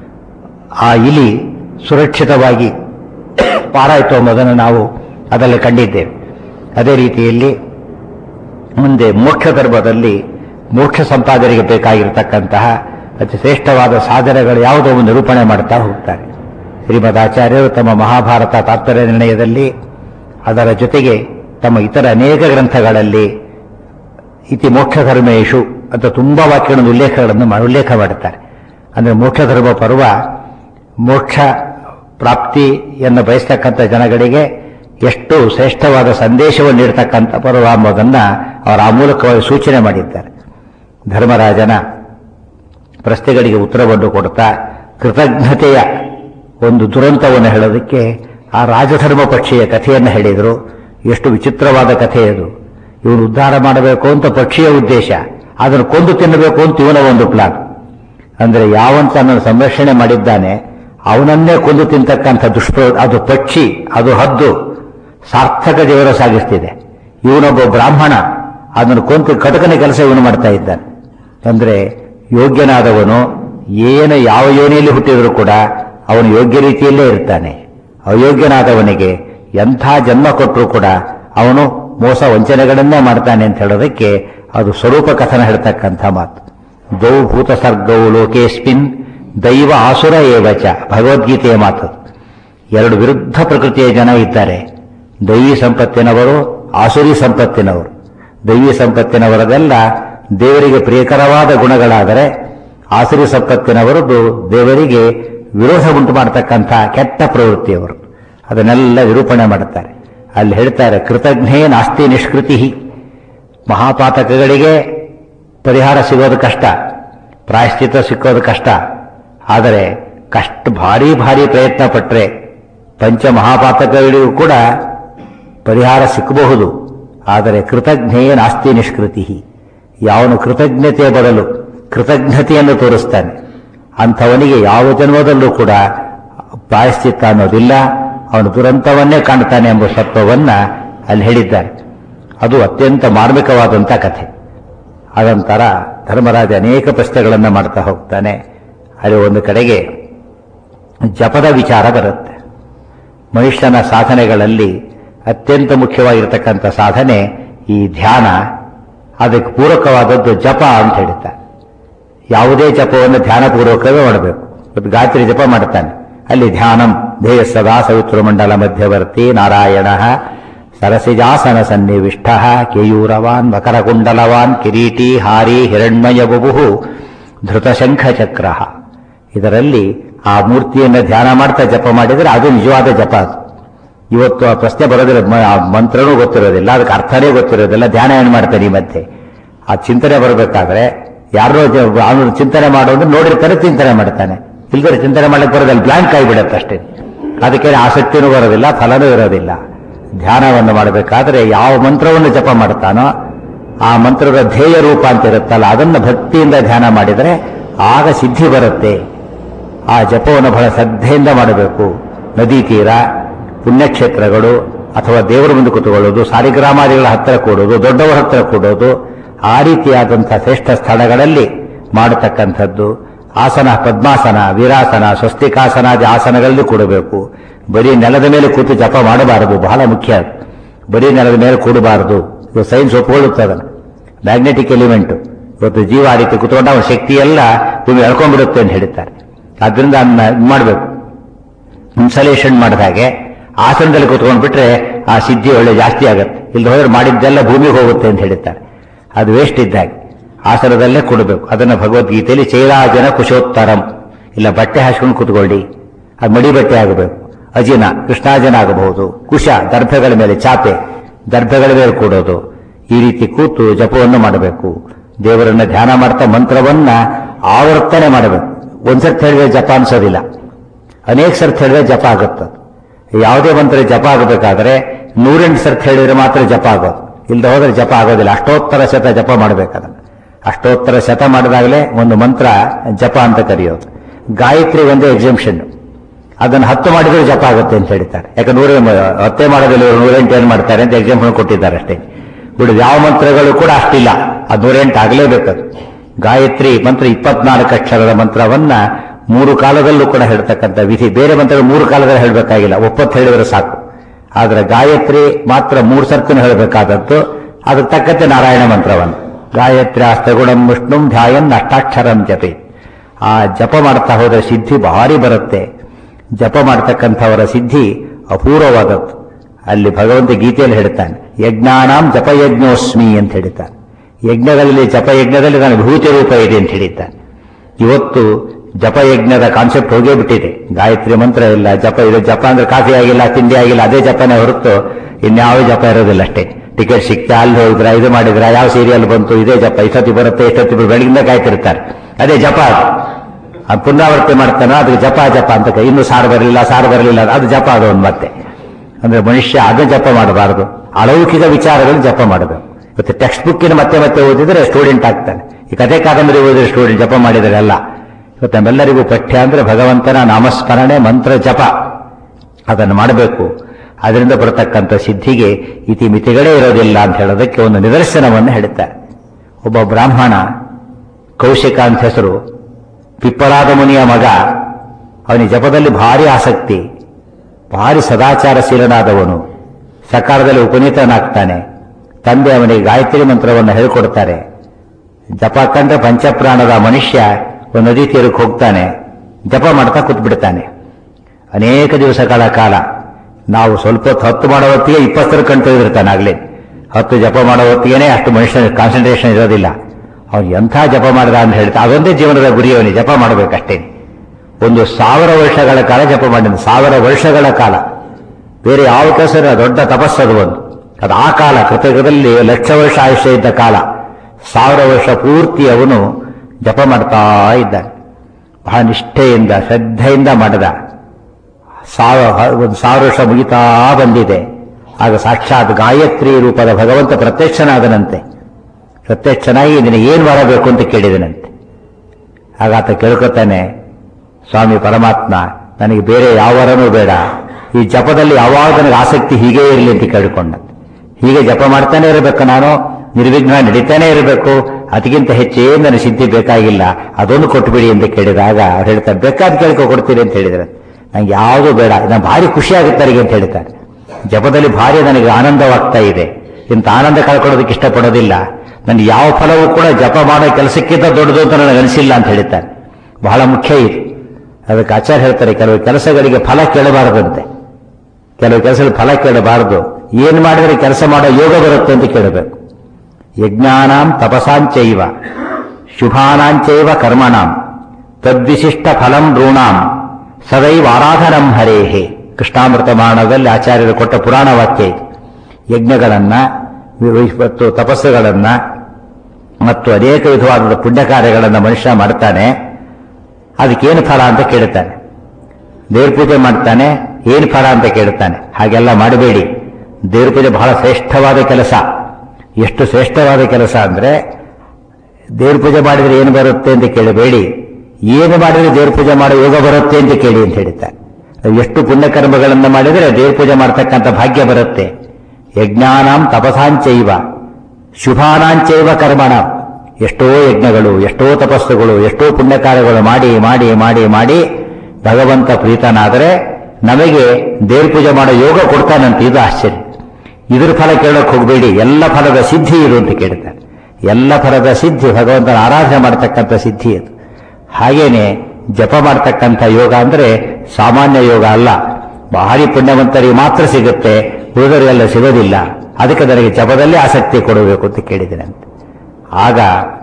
ಆ ಇಲಿ ಸುರಕ್ಷಿತವಾಗಿ ಪಾರಾಯಿತು ಎಂಬುದನ್ನು ನಾವು ಅದರಲ್ಲಿ ಕಂಡಿದ್ದೇವೆ ಅದೇ ರೀತಿಯಲ್ಲಿ ಮುಂದೆ ಮೋಕ್ಷ ಧರ್ಮದಲ್ಲಿ ಮೋಕ್ಷ ಸಂಪಾದನೆಗೆ ಬೇಕಾಗಿರತಕ್ಕಂತಹ ಅತಿ ಶ್ರೇಷ್ಠವಾದ ಸಾಧನೆಗಳು ಯಾವುದೋ ಒಂದು ನಿರೂಪಣೆ ಮಾಡ್ತಾ ಹೋಗ್ತಾರೆ ಶ್ರೀಮದ್ ಆಚಾರ್ಯರು ತಮ್ಮ ಮಹಾಭಾರತ ತಾತ್ಪರ್ಯ ನಿರ್ಣಯದಲ್ಲಿ ಅದರ ಜೊತೆಗೆ ತಮ್ಮ ಇತರ ಅನೇಕ ಗ್ರಂಥಗಳಲ್ಲಿ ಇತಿ ಮೋಕ್ಷ ಧರ್ಮೇಶು ಅಂತ ತುಂಬಾ ವಾಕ್ಯಗಳನ್ನು ಉಲ್ಲೇಖಗಳನ್ನು ಮಾಡಿ- ಉಲ್ಲೇಖ ಮಾಡುತ್ತಾರೆ ಅಂದರೆ ಮೋಕ್ಷ ಧರ್ಮ ಪರ್ವ ಮೋಕ್ಷ ಪ್ರಾಪ್ತಿಯನ್ನು ಬಯಸ್ತಕ್ಕಂಥ ಜನಗಳಿಗೆ ಎಷ್ಟು ಶ್ರೇಷ್ಠವಾದ ಸಂದೇಶವನ್ನು ನೀಡತಕ್ಕಂಥ ಪರ್ವ ಎಂಬುದನ್ನ ಅವರು ಆ ಮೂಲಕವಾಗಿ ಸೂಚನೆ ಮಾಡಿದ್ದಾರೆ ಧರ್ಮರಾಜನ ಪ್ರಶ್ನೆಗಳಿಗೆ ಉತ್ತರವನ್ನು ಕೊಡ್ತಾ ಕೃತಜ್ಞತೆಯ ಒಂದು ದುರಂತವನ್ನು ಹೇಳೋದಕ್ಕೆ ಆ ರಾಜಧರ್ಮ ಪಕ್ಷಿಯ ಕಥೆಯನ್ನು ಹೇಳಿದರು ಎಷ್ಟು ವಿಚಿತ್ರವಾದ ಕಥೆ ಅದು ಇವನು ಉದ್ಧಾರ ಮಾಡಬೇಕು ಅಂತ ಪಕ್ಷಿಯ ಉದ್ದೇಶ ಅದನ್ನು ಕೊಂದು ತಿನ್ನಬೇಕು ಅಂತ ಇವನ ಒಂದು ಪ್ಲಾನ್ ಅಂದ್ರೆ ಯಾವಂತ ತನ್ನನ್ನು ಸಂರಕ್ಷಣೆ ಮಾಡಿದ್ದಾನೆ ಅವನನ್ನೇ ಕೊಂದು ತಿಂತಕ್ಕಂಥ ದುಷ್ಪ್ರ ಅದು ಪಕ್ಷಿ ಅದು ಹದ್ದು ಸಾರ್ಥಕ ಜೀವನ ಸಾಗಿಸ್ತಿದೆ ಇವನೊಬ್ಬ ಬ್ರಾಹ್ಮಣ ಅದನ್ನು ಕೊಂತು ಕಟಕನ ಕೆಲಸ ಇವನು ಮಾಡ್ತಾ ಇದ್ದಾನೆ ಅಂದ್ರೆ ಯೋಗ್ಯನಾದವನು ಏನು ಯಾವ ಯೋನಿಯಲ್ಲಿ ಹುಟ್ಟಿದರೂ ಕೂಡ ಅವನು ಯೋಗ್ಯ ರೀತಿಯಲ್ಲೇ ಇರ್ತಾನೆ ಅಯೋಗ್ಯನಾದವನಿಗೆ ಎಂಥ ಜನ್ಮ ಕೊಟ್ಟರು ಕೂಡ ಅವನು ಮೋಸ ವಂಚನೆಗಳನ್ನೇ ಮಾಡ್ತಾನೆ ಅಂತ ಹೇಳೋದಕ್ಕೆ ಅದು ಸ್ವರೂಪ ಕಥನ ಹೇಳ್ತಕ್ಕಂಥ ಮಾತು ದೌ ಭೂತ ಸರ್ಗವು ಲೋಕೇಸ್ಮಿನ್ ದೈವ ಆಸುರ ಏವಚ ಭಗವದ್ಗೀತೆಯ ಮಾತು ಎರಡು ವಿರುದ್ಧ ಪ್ರಕೃತಿಯ ಜನ ಇದ್ದಾರೆ ದೈವಿ ಸಂಪತ್ತಿನವರು ಆಸುರಿ ಸಂಪತ್ತಿನವರು ದೈವಿ ಸಂಪತ್ತಿನವರದೆಲ್ಲ ದೇವರಿಗೆ ಪ್ರಿಯಕರವಾದ ಗುಣಗಳಾದರೆ ಆಸುರಿ ಸಂಪತ್ತಿನವರದ್ದು ದೇವರಿಗೆ ವಿರೋಧ ಉಂಟು ಮಾಡತಕ್ಕಂಥ ಕೆಟ್ಟ ಪ್ರವೃತ್ತಿಯವರು ಅದನ್ನೆಲ್ಲ ನಿರೂಪಣೆ ಮಾಡುತ್ತಾರೆ ಅಲ್ಲಿ ಹೇಳ್ತಾರೆ ಕೃತಜ್ಞೇ ನಾಸ್ತಿ ನಿಷ್ಕೃತಿ ಮಹಾಪಾತಕಗಳಿಗೆ ಪರಿಹಾರ ಸಿಗೋದು ಕಷ್ಟ ಪ್ರಾಯಶ್ಚಿತ್ತ ಸಿಕ್ಕೋದು ಕಷ್ಟ ಆದರೆ ಕಷ್ಟ ಭಾರಿ ಭಾರಿ ಪ್ರಯತ್ನ ಪಟ್ಟರೆ ಪಂಚ ಮಹಾಪಾತಕಗಳಿಗೂ ಕೂಡ ಪರಿಹಾರ ಸಿಕ್ಕಬಹುದು ಆದರೆ ಕೃತಜ್ಞೇ ನಾಸ್ತಿ ನಿಷ್ಕೃತಿ ಯಾವನು ಕೃತಜ್ಞತೆಯ ಬದಲು ಕೃತಜ್ಞತೆಯನ್ನು ತೋರಿಸ್ತಾನೆ ಅಂಥವನಿಗೆ ಯಾವ ಜನ್ಮದಲ್ಲೂ ಕೂಡ ಪ್ರಾಯಶ್ಚಿತ್ತ ಅನ್ನೋದಿಲ್ಲ ಅವನು ದುರಂತವನ್ನೇ ಕಾಣ್ತಾನೆ ಎಂಬ ಸತ್ವವನ್ನ ಅಲ್ಲಿ ಹೇಳಿದ್ದಾರೆ ಅದು ಅತ್ಯಂತ ಮಾರ್ಮಿಕವಾದಂಥ ಕಥೆ ಅದಂತರ ಧರ್ಮರಾಜ ಅನೇಕ ಪ್ರಶ್ನೆಗಳನ್ನು ಮಾಡ್ತಾ ಹೋಗ್ತಾನೆ ಅಲ್ಲಿ ಒಂದು ಕಡೆಗೆ ಜಪದ ವಿಚಾರ ಬರುತ್ತೆ ಮನುಷ್ಯನ ಸಾಧನೆಗಳಲ್ಲಿ ಅತ್ಯಂತ ಮುಖ್ಯವಾಗಿರ್ತಕ್ಕಂಥ ಸಾಧನೆ ಈ ಧ್ಯಾನ ಅದಕ್ಕೆ ಪೂರಕವಾದದ್ದು ಜಪ ಅಂತ ಹೇಳ್ತಾರೆ ಯಾವುದೇ ಜಪವನ್ನು ಧ್ಯಾನಪೂರ್ವಕವೇ ಮಾಡಬೇಕು ಇವತ್ತು ಗಾಯತ್ರಿ ಜಪ ಮಾಡ್ತಾನೆ ಅಲ್ಲಿ ಧ್ಯಾನಂ ಧ್ಯೇಯ ಸದಾ ಸವಿತೃ ಮಂಡಲ ಮಧ್ಯವರ್ತಿ ನಾರಾಯಣ ಸರಸಿಜಾಸನ ಸನ್ನಿವಿಷ್ಟ ಕೇಯೂರವಾನ್ ಮಕರಕುಂಡಲವಾನ್ ಕಿರೀಟಿ ಹಾರಿ ಹಿರಣ್ಮಯ ಬಬುಹು ಧೃತಶಂಖ ಚಕ್ರ ಇದರಲ್ಲಿ ಆ ಮೂರ್ತಿಯನ್ನು ಧ್ಯಾನ ಮಾಡ್ತಾ ಜಪ ಮಾಡಿದರೆ ಅದು ನಿಜವಾದ ಜಪ ಅದು ಇವತ್ತು ಆ ಪ್ರಶ್ನೆ ಬರೋದಿಲ್ಲ ಮ- ಆ ಮಂತ್ರನೂ ಗೊತ್ತಿರೋದಿಲ್ಲ ಅದಕ್ಕೆ ಅರ್ಥನೇ ಗೊತ್ತಿರೋದಿಲ್ಲ ಧ್ಯಾನ ಏನು ಮಾಡ್ತಾನೆ ಈ ಮಧ್ಯೆ ಆ ಚಿಂತನೆ ಬರಬೇಕಾದ್ರೆ ಯಾರೋ ಅವನು ಚಿಂತನೆ ಮಾಡೋದು ನೋಡಿರ್ತಾರೆ ಚಿಂತನೆ ಮಾಡ್ತಾನೆ ಇಲ್ದರೆ ಚಿಂತನೆ ಮಾಡಕ್ಕೆ ಬರೋದಿಲ್ಲ ಬ್ಲಾಂಕ್ ಆಗಿಬಿಡತ್ತೆ ಅಷ್ಟೇ ಅದಕ್ಕೆ ಆಸಕ್ತಿನೂ ಬರೋದಿಲ್ಲ ಫಲನೂ ಇರೋದಿಲ್ಲ ಧ್ಯಾನವನ್ನು ಮಾಡಬೇಕಾದ್ರೆ ಯಾವ ಮಂತ್ರವನ್ನು ಜಪ ಮಾಡ್ತಾನೋ ಆ ಮಂತ್ರದ ಧ್ಯೇಯ ರೂಪ ಅಂತ ಇರುತ್ತಲ್ಲ ಅದನ್ನು ಭಕ್ತಿಯಿಂದ ಧ್ಯಾನ ಮಾಡಿದರೆ ಆಗ ಸಿದ್ಧಿ ಬರುತ್ತೆ ಆ ಜಪವನ್ನು ಬಹಳ ಶ್ರದ್ಧೆಯಿಂದ ಮಾಡಬೇಕು ನದಿ ತೀರ ಪುಣ್ಯಕ್ಷೇತ್ರಗಳು ಅಥವಾ ದೇವರ ಮುಂದೆ ಕೂತ್ಕೊಳ್ಳೋದು ಸಾರಿಗ್ರಾಮಾದಿಗಳ ಹತ್ತಿರ ಕೂಡೋದು ದೊಡ್ಡವರ ಹತ್ತಿರ ಕೂಡೋದು ಆ ರೀತಿಯಾದಂಥ ಶ್ರೇಷ್ಠ ಸ್ಥಳಗಳಲ್ಲಿ ಮಾಡತಕ್ಕಂಥದ್ದು ಆಸನ ಪದ್ಮಾಸನ ವೀರಾಸನ ಸ್ವಸ್ತಿಕಾಸನಾದಿ ಆಸನಗಳಲ್ಲಿ ಕೂಡಬೇಕು ಬರೀ ನೆಲದ ಮೇಲೆ ಕೂತು ಜಪ ಮಾಡಬಾರದು ಬಹಳ ಮುಖ್ಯ ಅದು. ಬರೀ ನೆಲದ ಮೇಲೆ ಕೂಡಬಾರದು ಇದು ಸೈನ್ಸ್ ಒಪ್ಪಿಕೊಳ್ಳುತ್ತೆ ಅದನ್ನು ಮ್ಯಾಗ್ನೆಟಿಕ್ ಎಲಿಮೆಂಟ್ ಇವತ್ತು ಜೀವ ಆ ರೀತಿ ಕೂತ್ಕೊಂಡು ಅವನ ಶಕ್ತಿ ಎಲ್ಲ ಭೂಮಿ ಎಳ್ಕೊಂಡ್ಬಿಡುತ್ತೆ ಅಂತ ಹೇಳ್ತಾರೆ ಅದರಿಂದ ಅದನ್ನ ಇದು ಮಾಡಬೇಕು ಇನ್ಸಲೇಷನ್ ಮಾಡಿದ ಹಾಗೆ ಆಸನದಲ್ಲಿ ಕೂತ್ಕೊಂಡು ಬಿಟ್ರೆ ಆ ಸಿದ್ಧಿ ಒಳ್ಳೆ ಜಾಸ್ತಿ ಆಗುತ್ತೆ ಇಲ್ಲಿ ಹೋದ್ರೆ ಮಾಡಿದ್ದೆಲ್ಲ ಭೂಮಿಗೆ ಹೋಗುತ್ತೆ ಅಂತ ಹೇಳ್ತಾರೆ ಅದು ವೇಸ್ಟ್ ಇದ್ದಾಗ ಆಸನದಲ್ಲೇ ಕೊಡಬೇಕು ಅದನ್ನು ಭಗವದ್ಗೀತೆಯಲ್ಲಿ ಚೈರಾಜನ ಕುಶೋತ್ತರಂ ಇಲ್ಲ ಬಟ್ಟೆ ಹಾಸ್ಕೊಂಡು ಕೂತ್ಕೊಳ್ಳಿ ಅದು ಮಡಿ ಬಟ್ಟೆ ಆಗಬೇಕು ಅಜಿನ ಕೃಷ್ಣಾಜನ ಆಗಬಹುದು ಕುಶ ದರ್ಭಗಳ ಮೇಲೆ ಚಾಪೆ ದರ್ಭಗಳ ಮೇಲೆ ಕೂಡೋದು ಈ ರೀತಿ ಕೂತು ಜಪವನ್ನು ಮಾಡಬೇಕು ದೇವರನ್ನ ಧ್ಯಾನ ಮಾಡ್ತಾ ಮಂತ್ರವನ್ನ ಆವರ್ತನೆ ಮಾಡಬೇಕು ಒಂದ್ಸರ್ತಿ ಹೇಳಿದ್ರೆ ಜಪ ಅನ್ಸೋದಿಲ್ಲ ಅನೇಕ ಸರ್ತಿ ಹೇಳಿದ್ರೆ ಜಪ ಆಗುತ್ತೆ ಯಾವುದೇ ಮಂತ್ರ ಜಪ ಆಗಬೇಕಾದ್ರೆ ನೂರೆಂಟು ಸರ್ತಿ ಹೇಳಿದ್ರೆ ಮಾತ್ರ ಜಪ ಆಗೋದು ಇಲ್ಲದೆ ಹೋದ್ರೆ ಜಪ ಆಗೋದಿಲ್ಲ ಅಷ್ಟೋತ್ತರ ಶತ ಜಪ ಮಾಡಬೇಕದನ್ನು ಅಷ್ಟೋತ್ತರ ಶತ ಮಾಡಿದಾಗಲೇ ಒಂದು ಮಂತ್ರ ಜಪ ಅಂತ ಕರೆಯೋದು ಗಾಯತ್ರಿ ಒಂದೇ ಎಕ್ಸಿಬಿಷನ್ ಅದನ್ನು ಹತ್ತು ಮಾಡಿದ್ರೆ ಜಪ ಆಗುತ್ತೆ ಅಂತ ಹೇಳ್ತಾರೆ ಯಾಕೆ ನೂರ ಹತ್ತೇ ಮಾಡೋದಿಲ್ಲ ಇವರು ನೂರೆಂಟು ಏನು ಮಾಡ್ತಾರೆ ಅಂತ ಎಕ್ಸಾಂಪಲ್ ಕೊಟ್ಟಿದ್ದಾರೆ ಅಷ್ಟೇ ಉಳಿದ ಯಾವ ಮಂತ್ರಗಳು ಕೂಡ ಅಷ್ಟಿಲ್ಲ ಅದು ನೂರೆಂಟು ಆಗಲೇಬೇಕದು ಗಾಯತ್ರಿ ಮಂತ್ರ ಇಪ್ಪತ್ನಾಲ್ಕು ಅಕ್ಷರದ ಮಂತ್ರವನ್ನ ಮೂರು ಕಾಲದಲ್ಲೂ ಕೂಡ ಹೇಳ್ತಕ್ಕಂಥ ವಿಧಿ ಬೇರೆ ಮಂತ್ರಗಳು ಮೂರು ಕಾಲದಲ್ಲಿ ಹೇಳಬೇಕಾಗಿಲ್ಲ ಒಪ್ಪತ್ತು ಹೇಳಿದ್ರೆ ಸಾಕು ಆದ್ರೆ ಗಾಯತ್ರಿ ಮಾತ್ರ ಮೂರು ಸರ್ತಿನೂ ಹೇಳಬೇಕಾದದ್ದು ಅದಕ್ಕೆ ತಕ್ಕಂತೆ ನಾರಾಯಣ ಮಂತ್ರವನ್ನು ಗಾಯತ್ರಿ ಅಸ್ತಗುಣಂ ವಿಷ್ಣುಂ ಧ್ಯಾಯನ್ ಅಷ್ಟಾಕ್ಷರಂ ಜಪಿ ಆ ಜಪ ಮಾಡ್ತಾ ಹೋದ್ರೆ ಸಿದ್ಧಿ ಭಾರಿ ಬರುತ್ತೆ ಜಪ ಮಾಡ್ತಕ್ಕಂಥವರ ಸಿದ್ಧಿ ಅಪೂರ್ವವಾದದ್ದು ಅಲ್ಲಿ ಭಗವಂತ ಗೀತೆಯಲ್ಲಿ ಹೇಳ್ತಾನೆ ಯಜ್ಞಾನಾಂ ಜಪಯಜ್ಞೋಸ್ಮಿ ಅಂತ ಹೇಳ್ತಾನೆ ಯಜ್ಞಗಳಲ್ಲಿ ಜಪಯಜ್ಞದಲ್ಲಿ ನಾನು ವಿಭೂತಿ ರೂಪ ಇದೆ ಅಂತ ಹೇಳಿದ್ದಾನೆ ಇವತ್ತು ಜಪಯಜ್ಞದ ಕಾನ್ಸೆಪ್ಟ್ ಹೋಗೇ ಬಿಟ್ಟಿದೆ ಗಾಯತ್ರಿ ಮಂತ್ರ ಇಲ್ಲ ಜಪ ಇದೆ ಜಪ ಅಂದ್ರೆ ಕಾಫಿ ಆಗಿಲ್ಲ ತಿಂಡಿ ಆಗಿಲ್ಲ ಅದೇ ಜಪನೇ ಹೊರತು ಇನ್ಯಾವ ಜಪ ಇರೋದಿಲ್ಲ ಅಷ್ಟೇ ಟಿಕೆಟ್ ಸಿಕ್ತಾ ಅಲ್ಲಿ ಹೋಗಿದ್ರ ಇದು ಮಾಡಿದ್ರ ಯಾವ ಸೀರಿಯಲ್ ಬಂತು ಇದೇ ಜಪ ಇಷ್ಟೊತ್ತಿ ಬರುತ್ತೆ ಇಷ್ಟೊತ್ತಿ ಬರುತ್ತೆ, ಬೆಳಗಿಂದ ಕಾಯ್ತಿರ್ತಾರೆ ಅದೇ ಜಪ ಅದು ಅದು ಪುನರಾವರ್ತಿ ಮಾಡ್ತಾನೋ ಅದಕ್ಕೆ ಜಪ ಜಪ ಅಂತ ಕೈ- ಇನ್ನು ಸಾರು ಬರಲಿಲ್ಲ ಸಾರು ಬರಲಿಲ್ಲ ಅದು ಜಪ ಅದು ಒಂದು ಮತ್ತೆ ಅಂದ್ರೆ ಮನುಷ್ಯ ಅದು ಜಪ ಮಾಡಬಾರದು ಅಲೌಕಿಕ ವಿಚಾರಗಳು ಜಪ ಮಾಡಬೇಕು ಮತ್ತೆ ಟೆಕ್ಸ್ಟ್ ಬುಕ್ಕಿನ ಮತ್ತೆ ಮತ್ತೆ ಓದಿದ್ರೆ ಸ್ಟೂಡೆಂಟ್ ಆಗ್ತಾನೆ ಈ ಕಥೆ ಕಾದಂಬರಿ ಓದಿದ್ರೆ ಸ್ಟೂಡೆಂಟ್ ಜಪ ಮಾಡಿದರೆ ಅಲ್ಲ ಇವತ್ತು ನಮ್ಮೆಲ್ಲರಿಗೂ ಪಠ್ಯ ಅಂದ್ರೆ ಭಗವಂತನ ನಾಮಸ್ಮರಣೆ ಮಂತ್ರ ಜಪ ಅದನ್ನು ಮಾಡಬೇಕು ಅದರಿಂದ ಬರತಕ್ಕಂಥ ಸಿದ್ಧಿಗೆ ಇತಿ ಮಿತಿಗಳೇ ಇರೋದಿಲ್ಲ ಅಂತ ಹೇಳೋದಕ್ಕೆ ಒಂದು ನಿದರ್ಶನವನ್ನು ಹೇಳುತ್ತಾರೆ ಒಬ್ಬ ಬ್ರಾಹ್ಮಣ ಕೌಶಿಕ ಅಂತ ಹೆಸರು ಪಿಪ್ಪಲಾದ ಮುನಿಯ ಮಗ ಅವನಿಗೆ ಜಪದಲ್ಲಿ ಭಾರಿ ಆಸಕ್ತಿ ಭಾರಿ ಸದಾಚಾರಶೀಲನಾದವನು ಸಕಾಲದಲ್ಲಿ ಉಪನೀತನಾಗ್ತಾನೆ ತಂದೆ ಅವನಿಗೆ ಗಾಯತ್ರಿ ಮಂತ್ರವನ್ನು ಹೇಳಿಕೊಡ್ತಾರೆ ಜಪ ಕಂಡ್ರೆ ಪಂಚಪ್ರಾಣದ ಮನುಷ್ಯ ಒಂದು ನದಿ ತೀರಕ್ಕೆ ಹೋಗ್ತಾನೆ ಜಪ ಮಾಡ್ತಾ ಕೂತ್ಬಿಡ್ತಾನೆ ಅನೇಕ ದಿವಸಗಳ ಕಾಲ ನಾವು ಸ್ವಲ್ಪ ಹೊತ್ತು ಹತ್ತು ಮಾಡೋ ಹೊತ್ತಿಗೆ ಇಪ್ಪತ್ತರ ಕಣ್ ತೆಗೆದಿರ್ತಾನೆ ಆಗ್ಲೇ ಹತ್ತು ಜಪ ಮಾಡೋ ಹೊತ್ತಿಗೆನೆ ಅಷ್ಟು ಮನುಷ್ಯನ ಕಾನ್ಸಂಟ್ರೇಷನ್ ಇರೋದಿಲ್ಲ ಅವನು ಎಂಥ ಜಪ ಮಾಡಿದ ಅಂತ ಹೇಳ್ತಾ ಅದೊಂದೇ ಜೀವನದ ಗುರಿ ಅವನಿಗೆ ಜಪ ಮಾಡಬೇಕಷ್ಟೇ ಒಂದು ಸಾವಿರ ವರ್ಷಗಳ ಕಾಲ ಜಪ ಮಾಡಿದ ಸಾವಿರ ವರ್ಷಗಳ ಕಾಲ ಬೇರೆ ಯಾವ ಕೆಲಸ ದೊಡ್ಡ ತಪಸ್ಸದು ಒಂದು ಅದು ಆ ಕಾಲ ಕೃತಕದಲ್ಲಿ ಲಕ್ಷ ವರ್ಷ ಆಯುಷ್ಯ ಇದ್ದ ಕಾಲ ಸಾವಿರ ವರ್ಷ ಪೂರ್ತಿ ಅವನು ಜಪ ಮಾಡ್ತಾ ಇದ್ದಾನೆ ಬಹಳ ನಿಷ್ಠೆಯಿಂದ ಶ್ರದ್ಧೆಯಿಂದ ಮಾಡಿದ ಸಾವಿರ ಒಂದು ಸಾವಿರ ವರ್ಷ ಮುಗಿತಾ ಬಂದಿದೆ ಆಗ ಸಾಕ್ಷಾತ್ ಗಾಯತ್ರಿ ರೂಪದ ಭಗವಂತ ಪ್ರತ್ಯಕ್ಷನಾದನಂತೆ ಪ್ರತ್ಯಕ್ಷನಾಗಿ ನಿನಗೆ ಏನು ಮಾಡಬೇಕು ಅಂತ ಕೇಳಿದನಂತೆ ಆಗ ಆತ ಕೇಳ್ಕೊತಾನೆ ಸ್ವಾಮಿ ಪರಮಾತ್ಮ ನನಗೆ ಬೇರೆ ಯಾವ ವರನೂ ಬೇಡ ಈ ಜಪದಲ್ಲಿ ಯಾವಾಗ ನನಗೆ ಆಸಕ್ತಿ ಹೀಗೆ ಇರಲಿ ಅಂತ ಕೇಳಿಕೊಂಡ ಹೀಗೆ ಜಪ ಮಾಡ್ತಾನೆ ಇರಬೇಕು ನಾನು ನಿರ್ವಿಘ್ನ ನಡೀತಾನೆ ಇರಬೇಕು ಅದಕ್ಕಿಂತ ಹೆಚ್ಚೇನು ನನಗೆ ಸಿದ್ಧಿ ಬೇಕಾಗಿಲ್ಲ ಅದೊಂದು ಕೊಟ್ಬಿಡಿ ಅಂತ ಕೇಳಿದಾಗ ಅವ್ರು ಹೇಳ್ತಾರೆ ಬೇಕಾದ ಕೇಳ್ಕೊ ಕೊಡ್ತೀರಿ ಅಂತ ಹೇಳಿದ್ರೆ ನಂಗೆ ಯಾವುದೂ ಬೇಡ ನಾನು ಭಾರಿ ಖುಷಿ ಆಗುತ್ತೆ ನನಗೆ ಅಂತ ಹೇಳ್ತಾರೆ ಜಪದಲ್ಲಿ ಭಾರಿ ನನಗೆ ಆನಂದವಾಗ್ತಾ ಇದೆ ಇಂಥ ಆನಂದ ಕಳ್ಕೊಳ್ಳೋದಕ್ಕೆ ಇಷ್ಟಪಡೋದಿಲ್ಲ ನನಗೆ ಯಾವ ಫಲವೂ ಕೂಡ ಜಪ ಮಾಡೋ ಕೆಲಸಕ್ಕಿಂತ ದೊಡ್ಡದು ಅಂತ ನನಗೆ ಅನಿಸಿಲ್ಲ ಅಂತ ಹೇಳ್ತಾರೆ ಬಹಳ ಮುಖ್ಯ ಇದು ಅದಕ್ಕೆ ಆಚಾರ್ಯ ಹೇಳ್ತಾರೆ ಕೆಲವು ಕೆಲಸಗಳಿಗೆ ಫಲ ಕೇಳಬಾರದಂತೆ ಕೆಲವು ಕೆಲಸಗಳು ಫಲ ಕೇಳಬಾರದು ಏನು ಮಾಡಿದರೆ ಕೆಲಸ ಮಾಡೋ ಯೋಗ ಬರುತ್ತೆ ಅಂತ ಕೇಳಬೇಕು ಯಜ್ಞಾನಾಂ ತಪಸಾಂಚೈವ ಶುಭಾನಾಂಚೈವ ಕರ್ಮಣಾಂ ತದ್ವಿಶಿಷ್ಟ ಫಲಂ ಋಣಾಂ ಸದೈವ ಆರಾಧನಂ ಹರೇಹೇ ಕೃಷ್ಣಾಮೃತ ಮಾನದಲ್ಲಿ ಆಚಾರ್ಯರು ಕೊಟ್ಟ ಪುರಾಣ ವಾಕ್ಯ ಇದು ಯಜ್ಞಗಳನ್ನ ಮತ್ತು ತಪಸ್ಸುಗಳನ್ನ ಮತ್ತು ಅನೇಕ ವಿಧವಾದ ಪುಣ್ಯ ಕಾರ್ಯಗಳನ್ನು ಮನುಷ್ಯ ಮಾಡ್ತಾನೆ ಅದಕ್ಕೇನು ಫಲ ಅಂತ ಕೇಳುತ್ತಾನೆ ದೇವ್ರ ಪೂಜೆ ಮಾಡ್ತಾನೆ ಏನು ಫಲ ಅಂತ ಕೇಳುತ್ತಾನೆ ಹಾಗೆಲ್ಲ ಮಾಡಬೇಡಿ ದೇವ್ರ ಪೂಜೆ ಬಹಳ ಶ್ರೇಷ್ಠವಾದ ಕೆಲಸ ಎಷ್ಟು ಶ್ರೇಷ್ಠವಾದ ಕೆಲಸ ಅಂದ್ರೆ ದೇವ್ರ ಪೂಜೆ ಮಾಡಿದ್ರೆ ಏನು ಬರುತ್ತೆ ಅಂತ ಕೇಳಬೇಡಿ ಏನು ಮಾಡಿದ್ರೆ ದೇವ್ರ ಪೂಜೆ ಮಾಡೋ ಯೋಗ ಬರುತ್ತೆ ಅಂತ ಕೇಳಿ ಅಂತ ಹೇಳ್ತಾರೆ ಎಷ್ಟು ಪುಣ್ಯಕರ್ಮಗಳನ್ನು ಮಾಡಿದರೆ ದೇವ್ರ ಪೂಜೆ ಮಾಡ್ತಕ್ಕಂಥ ಭಾಗ್ಯ ಬರುತ್ತೆ ಯಜ್ಞಾನಾಂ ತಪಸಾಂಚೈವ ಶುಭಾನಾಂಚೈವ ಕರ್ಮಣ ಎಷ್ಟೋ ಯಜ್ಞಗಳು ಎಷ್ಟೋ ತಪಸ್ಸುಗಳು ಎಷ್ಟೋ ಪುಣ್ಯ ಕಾರ್ಯಗಳು ಮಾಡಿ ಮಾಡಿ ಮಾಡಿ ಮಾಡಿ ಭಗವಂತ ಪ್ರೀತನಾದರೆ ನಮಗೆ ದೇವ್ರ ಪೂಜೆ ಮಾಡೋ ಯೋಗ ಕೊಡ್ತಾನಂತ ಇದು ಆಶ್ಚರ್ಯ ಇದ್ರ ಫಲ ಕೇಳೋಕೆ ಹೋಗಬೇಡಿ ಎಲ್ಲ ಫಲದ ಸಿದ್ಧಿ ಇದು ಅಂತ ಕೇಳ್ತಾರೆ ಎಲ್ಲ ಫಲದ ಸಿದ್ಧಿ ಭಗವಂತನ ಆರಾಧನೆ ಮಾಡತಕ್ಕಂಥ ಸಿದ್ಧಿ ಅದು ಹಾಗೇನೆ ಜಪ ಮಾಡ್ತಕ್ಕಂಥ ಯೋಗ ಅಂದ್ರೆ ಸಾಮಾನ್ಯ ಯೋಗ ಅಲ್ಲ ಭಾರಿ ಪುಣ್ಯವಂತರಿಗೆ ಮಾತ್ರ ಸಿಗುತ್ತೆ ಉಳಿದವರಿಗೆಲ್ಲ ಸಿಗೋದಿಲ್ಲ ಅದಕ್ಕೆ ನನಗೆ ಜಪದಲ್ಲಿ ಆಸಕ್ತಿ ಕೊಡಬೇಕು ಅಂತ ಕೇಳಿದ್ದೇನಂತೆ ಆಗ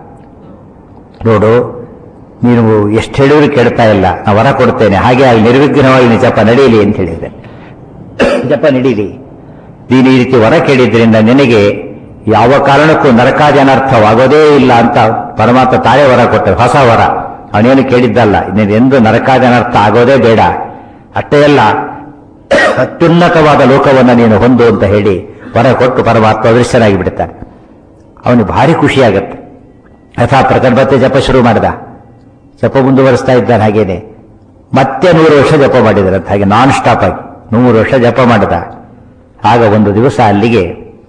ನೋಡು ನೀನು ಎಷ್ಟು ಹೇಳಿದ್ರು ಕೇಳ್ತಾ ಇಲ್ಲ ನಾ ವರ ಕೊಡ್ತೇನೆ ಹಾಗೆ ಅಲ್ಲಿ ನಿರ್ವಿಘ್ನವಾಗಿ ನೀನು ಜಪ ನಡೀಲಿ ಅಂತ ಹೇಳಿದೆ ಜಪ ನಡೀಲಿ ನೀನು ಈ ರೀತಿ ವರ ಕೇಳಿದ್ರಿಂದ ನಿನಗೆ ಯಾವ ಕಾರಣಕ್ಕೂ ನರಕಾದಿ ಅನರ್ಥವಾಗೋದೇ ಇಲ್ಲ ಅಂತ ಪರಮಾತ್ಮ ತಾನೇ ವರ ಕೊಟ್ಟರು ಹೊಸ ವರ ಅವನೇನು ಕೇಳಿದ್ದಲ್ಲ ನೀನು ಎಂದು ನರಕಾದಿ ಅನರ್ಥ ಆಗೋದೇ ಬೇಡ ಅಷ್ಟೇ ಅಲ್ಲ ಅತ್ಯುನ್ನತವಾದ ಲೋಕವನ್ನು ನೀನು ಹೊಂದು ಅಂತ ಹೇಳಿ ವರ ಕೊಟ್ಟು ಪರಮಾತ್ಮ ಅದೃಶ್ಯನಾಗಿ ಬಿಡ್ತಾನೆ ಅವನಿಗೆ ಭಾರಿ ಖುಷಿಯಾಗತ್ತೆ ಯಥಾ ಪ್ರಕಟಬತ್ತೆ ಜಪ ಶುರು ಮಾಡಿದ ಜಪ ಮುಂದುವರಿಸ್ತಾ ಇದ್ದಾನೆ ಹಾಗೇನೆ ಮತ್ತೆ ನೂರು ವರ್ಷ ಜಪ ಮಾಡಿದ್ರಂತ ಹಾಗೆ ನಾನ್ ಸ್ಟಾಪ್ ಆಗಿ ನೂರು ವರ್ಷ ಜಪ ಮಾಡಿದ ಆಗ ಒಂದು ದಿವಸ ಅಲ್ಲಿಗೆ